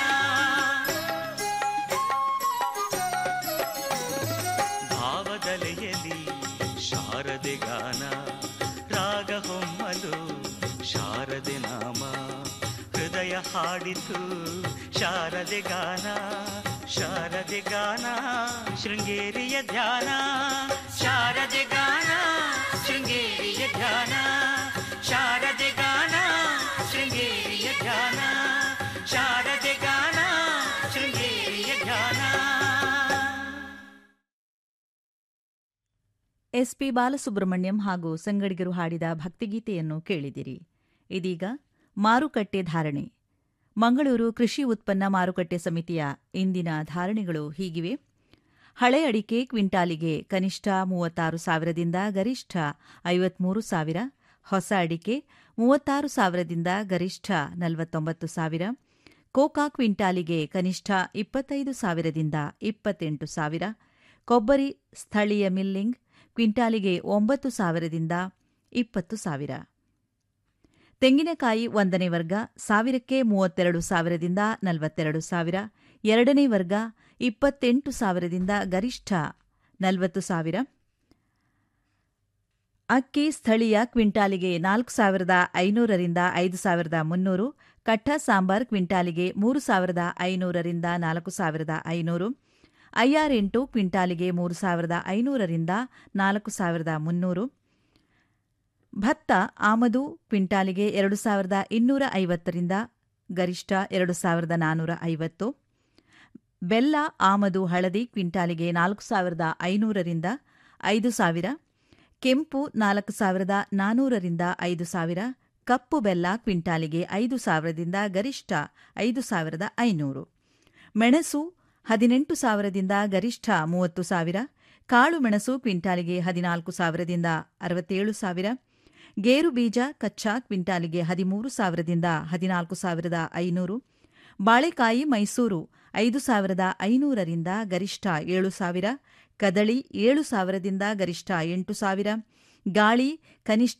S14: ಭಾವದಲೆಯಲ್ಲಿ ಶಾರದೆ ಗಾನ ರಾಗ ಹೊಮ್ಮಲು ಶಾರದೆ ನಾಮ ಹೃದಯ ಹಾಡಿತು ಶಾರದೆ ಗಾನ ಶಾರದೆ ಗಾನ ಶೃಂಗೇರಿಯ ಧ್ಯಾನ ಶಾರದೆ ಗಾನ ಶೃಂಗೇರಿಯ ಧ್ಯಾನ ಶಾರದೆ ಗಾನ ಶೃಂಗೇರಿಯ ಧ್ಯಾನ ಶಾರದೆ ಗಾನ ಶೃಂಗೇರಿಯ ಧ್ಯಾನ
S2: ಎಸ್ಪಿ ಬಾಲಸುಬ್ರಹ್ಮಣ್ಯಂ ಹಾಗೂ ಸಂಗಡಿಗರು ಹಾಡಿದ ಭಕ್ತಿಗೀತೆಯನ್ನು ಕೇಳಿದಿರಿ ಇದೀಗ ಮಾರುಕಟ್ಟೆ ಧಾರಣೆ ಮಂಗಳೂರು ಕೃಷಿ ಉತ್ಪನ್ನ ಮಾರುಕಟ್ಟೆ ಸಮಿತಿಯ ಇಂದಿನ ಧಾರಣೆಗಳು ಹೀಗಿವೆ ಹಳೆ ಅಡಿಕೆ ಕ್ವಿಂಟಾಲಿಗೆ ಕನಿಷ್ಠ ಮೂವತ್ತಾರು ಸಾವಿರದಿಂದ ಗರಿಷ್ಠ ಐವತ್ಮೂರು ಸಾವಿರ ಹೊಸ ಅಡಿಕೆ ಮೂವತ್ತಾರು ಸಾವಿರದಿಂದ ಗರಿಷ್ಠ ನಲವತ್ತೊಂಬತ್ತು ಸಾವಿರ ಕೋಕಾ ಕ್ವಿಂಟಾಲಿಗೆ ಕನಿಷ್ಠ ಇಪ್ಪತ್ತೈದು ಸಾವಿರದಿಂದ ಇಪ್ಪತ್ತೆಂಟು ಸಾವಿರ ಕೊಬ್ಬರಿ ಸ್ಥಳೀಯ ಮಿಲ್ಲಿಂಗ್ ಕ್ವಿಂಟಾಲಿಗೆ ಒಂಬತ್ತು ಸಾವಿರದಿಂದ ಇಪ್ಪತ್ತು ಸಾವಿರ ತೆಂಗಿನಕಾಯಿ ಒಂದನೇ ವರ್ಗ ಸಾವಿರಕ್ಕೆ ಮೂವತ್ತೆರಡು ಸಾವಿರದಿಂದ ನಲವತ್ತೆರಡು ಸಾವಿರ ಎರಡನೇ ವರ್ಗ ಇಪ್ಪತ್ತೆಂಟು ಸಾವಿರದಿಂದ ಗರಿಷ್ಠ ನಲವತ್ತು ಸಾವಿರ ಅಕ್ಕಿ ಸ್ಥಳೀಯ ಕ್ವಿಂಟಾಲಿಗೆ ನಾಲ್ಕು ಸಾವಿರದ ಐನೂರರಿಂದ ಐದು ಸಾವಿರದ ಮುನ್ನೂರು ಕಟ್ಟ ಸಾಂಬಾರ್ ಕ್ವಿಂಟಾಲಿಗೆ ಮೂರು ಸಾವಿರದ ಐನೂರರಿಂದ ನಾಲ್ಕು ಸಾವಿರದ ಐನೂರು ಐಆರ್ ಎಂಟು ಕ್ವಿಂಟಾಲಿಗೆ ಮೂರು ಸಾವಿರದ ಐನೂರರಿಂದ ನಾಲ್ಕು ಸಾವಿರದ ಮುನ್ನೂರು ಭತ್ತ ಆಮದು ಕ್ವಿಂಟಾಲಿಗೆ ಎರಡು ಸಾವಿರದ ಇನ್ನೂರ ಐವತ್ತರಿಂದ ಗರಿಷ್ಠ ಎರಡು ಸಾವಿರದ ನಾನ್ನೂರ ಐವತ್ತು ಬೆಲ್ಲ ಆಮದು ಹಳದಿ ಕ್ವಿಂಟಾಲಿಗೆ ನಾಲ್ಕು ಸಾವಿರದ ಐನೂರರಿಂದ ಐದು ಸಾವಿರ ಕೆಂಪು ನಾಲ್ಕು ಸಾವಿರದ ನಾನ್ನೂರರಿಂದ ಐದು ಸಾವಿರ ಕಪ್ಪು ಬೆಲ್ಲ ಕ್ವಿಂಟಾಲಿಗೆ ಐದು ಸಾವಿರದಿಂದ ಗರಿಷ್ಠ ಐದು ಸಾವಿರದ ಐನೂರು ಮೆಣಸು ಹದಿನೆಂಟು ಸಾವಿರದಿಂದ ಗರಿಷ್ಠ ಮೂವತ್ತು ಸಾವಿರ ಕಾಳು ಮೆಣಸು ಕ್ವಿಂಟಾಲಿಗೆ ಹದಿನಾಲ್ಕು ಸಾವಿರದಿಂದ ಅರವತ್ತೇಳು ಸಾವಿರ ಗೇರು ಬೀಜ ಕಚ್ಚಾ ಕ್ವಿಂಟಾಲಿಗೆ ಹದಿಮೂರು ಸಾವಿರದಿಂದ ಹದಿನಾಲ್ಕು ಸಾವಿರದ ಐನೂರು ಬಾಳೆಕಾಯಿ ಮೈಸೂರು ಐದು ಸಾವಿರದ ಐನೂರರಿಂದ ಗರಿಷ್ಠ ಏಳು ಸಾವಿರ ಕದಳಿ ಏಳು ಸಾವಿರದಿಂದ ಗರಿಷ್ಠ ಎಂಟು ಸಾವಿರ ಗಾಳಿ ಕನಿಷ್ಠ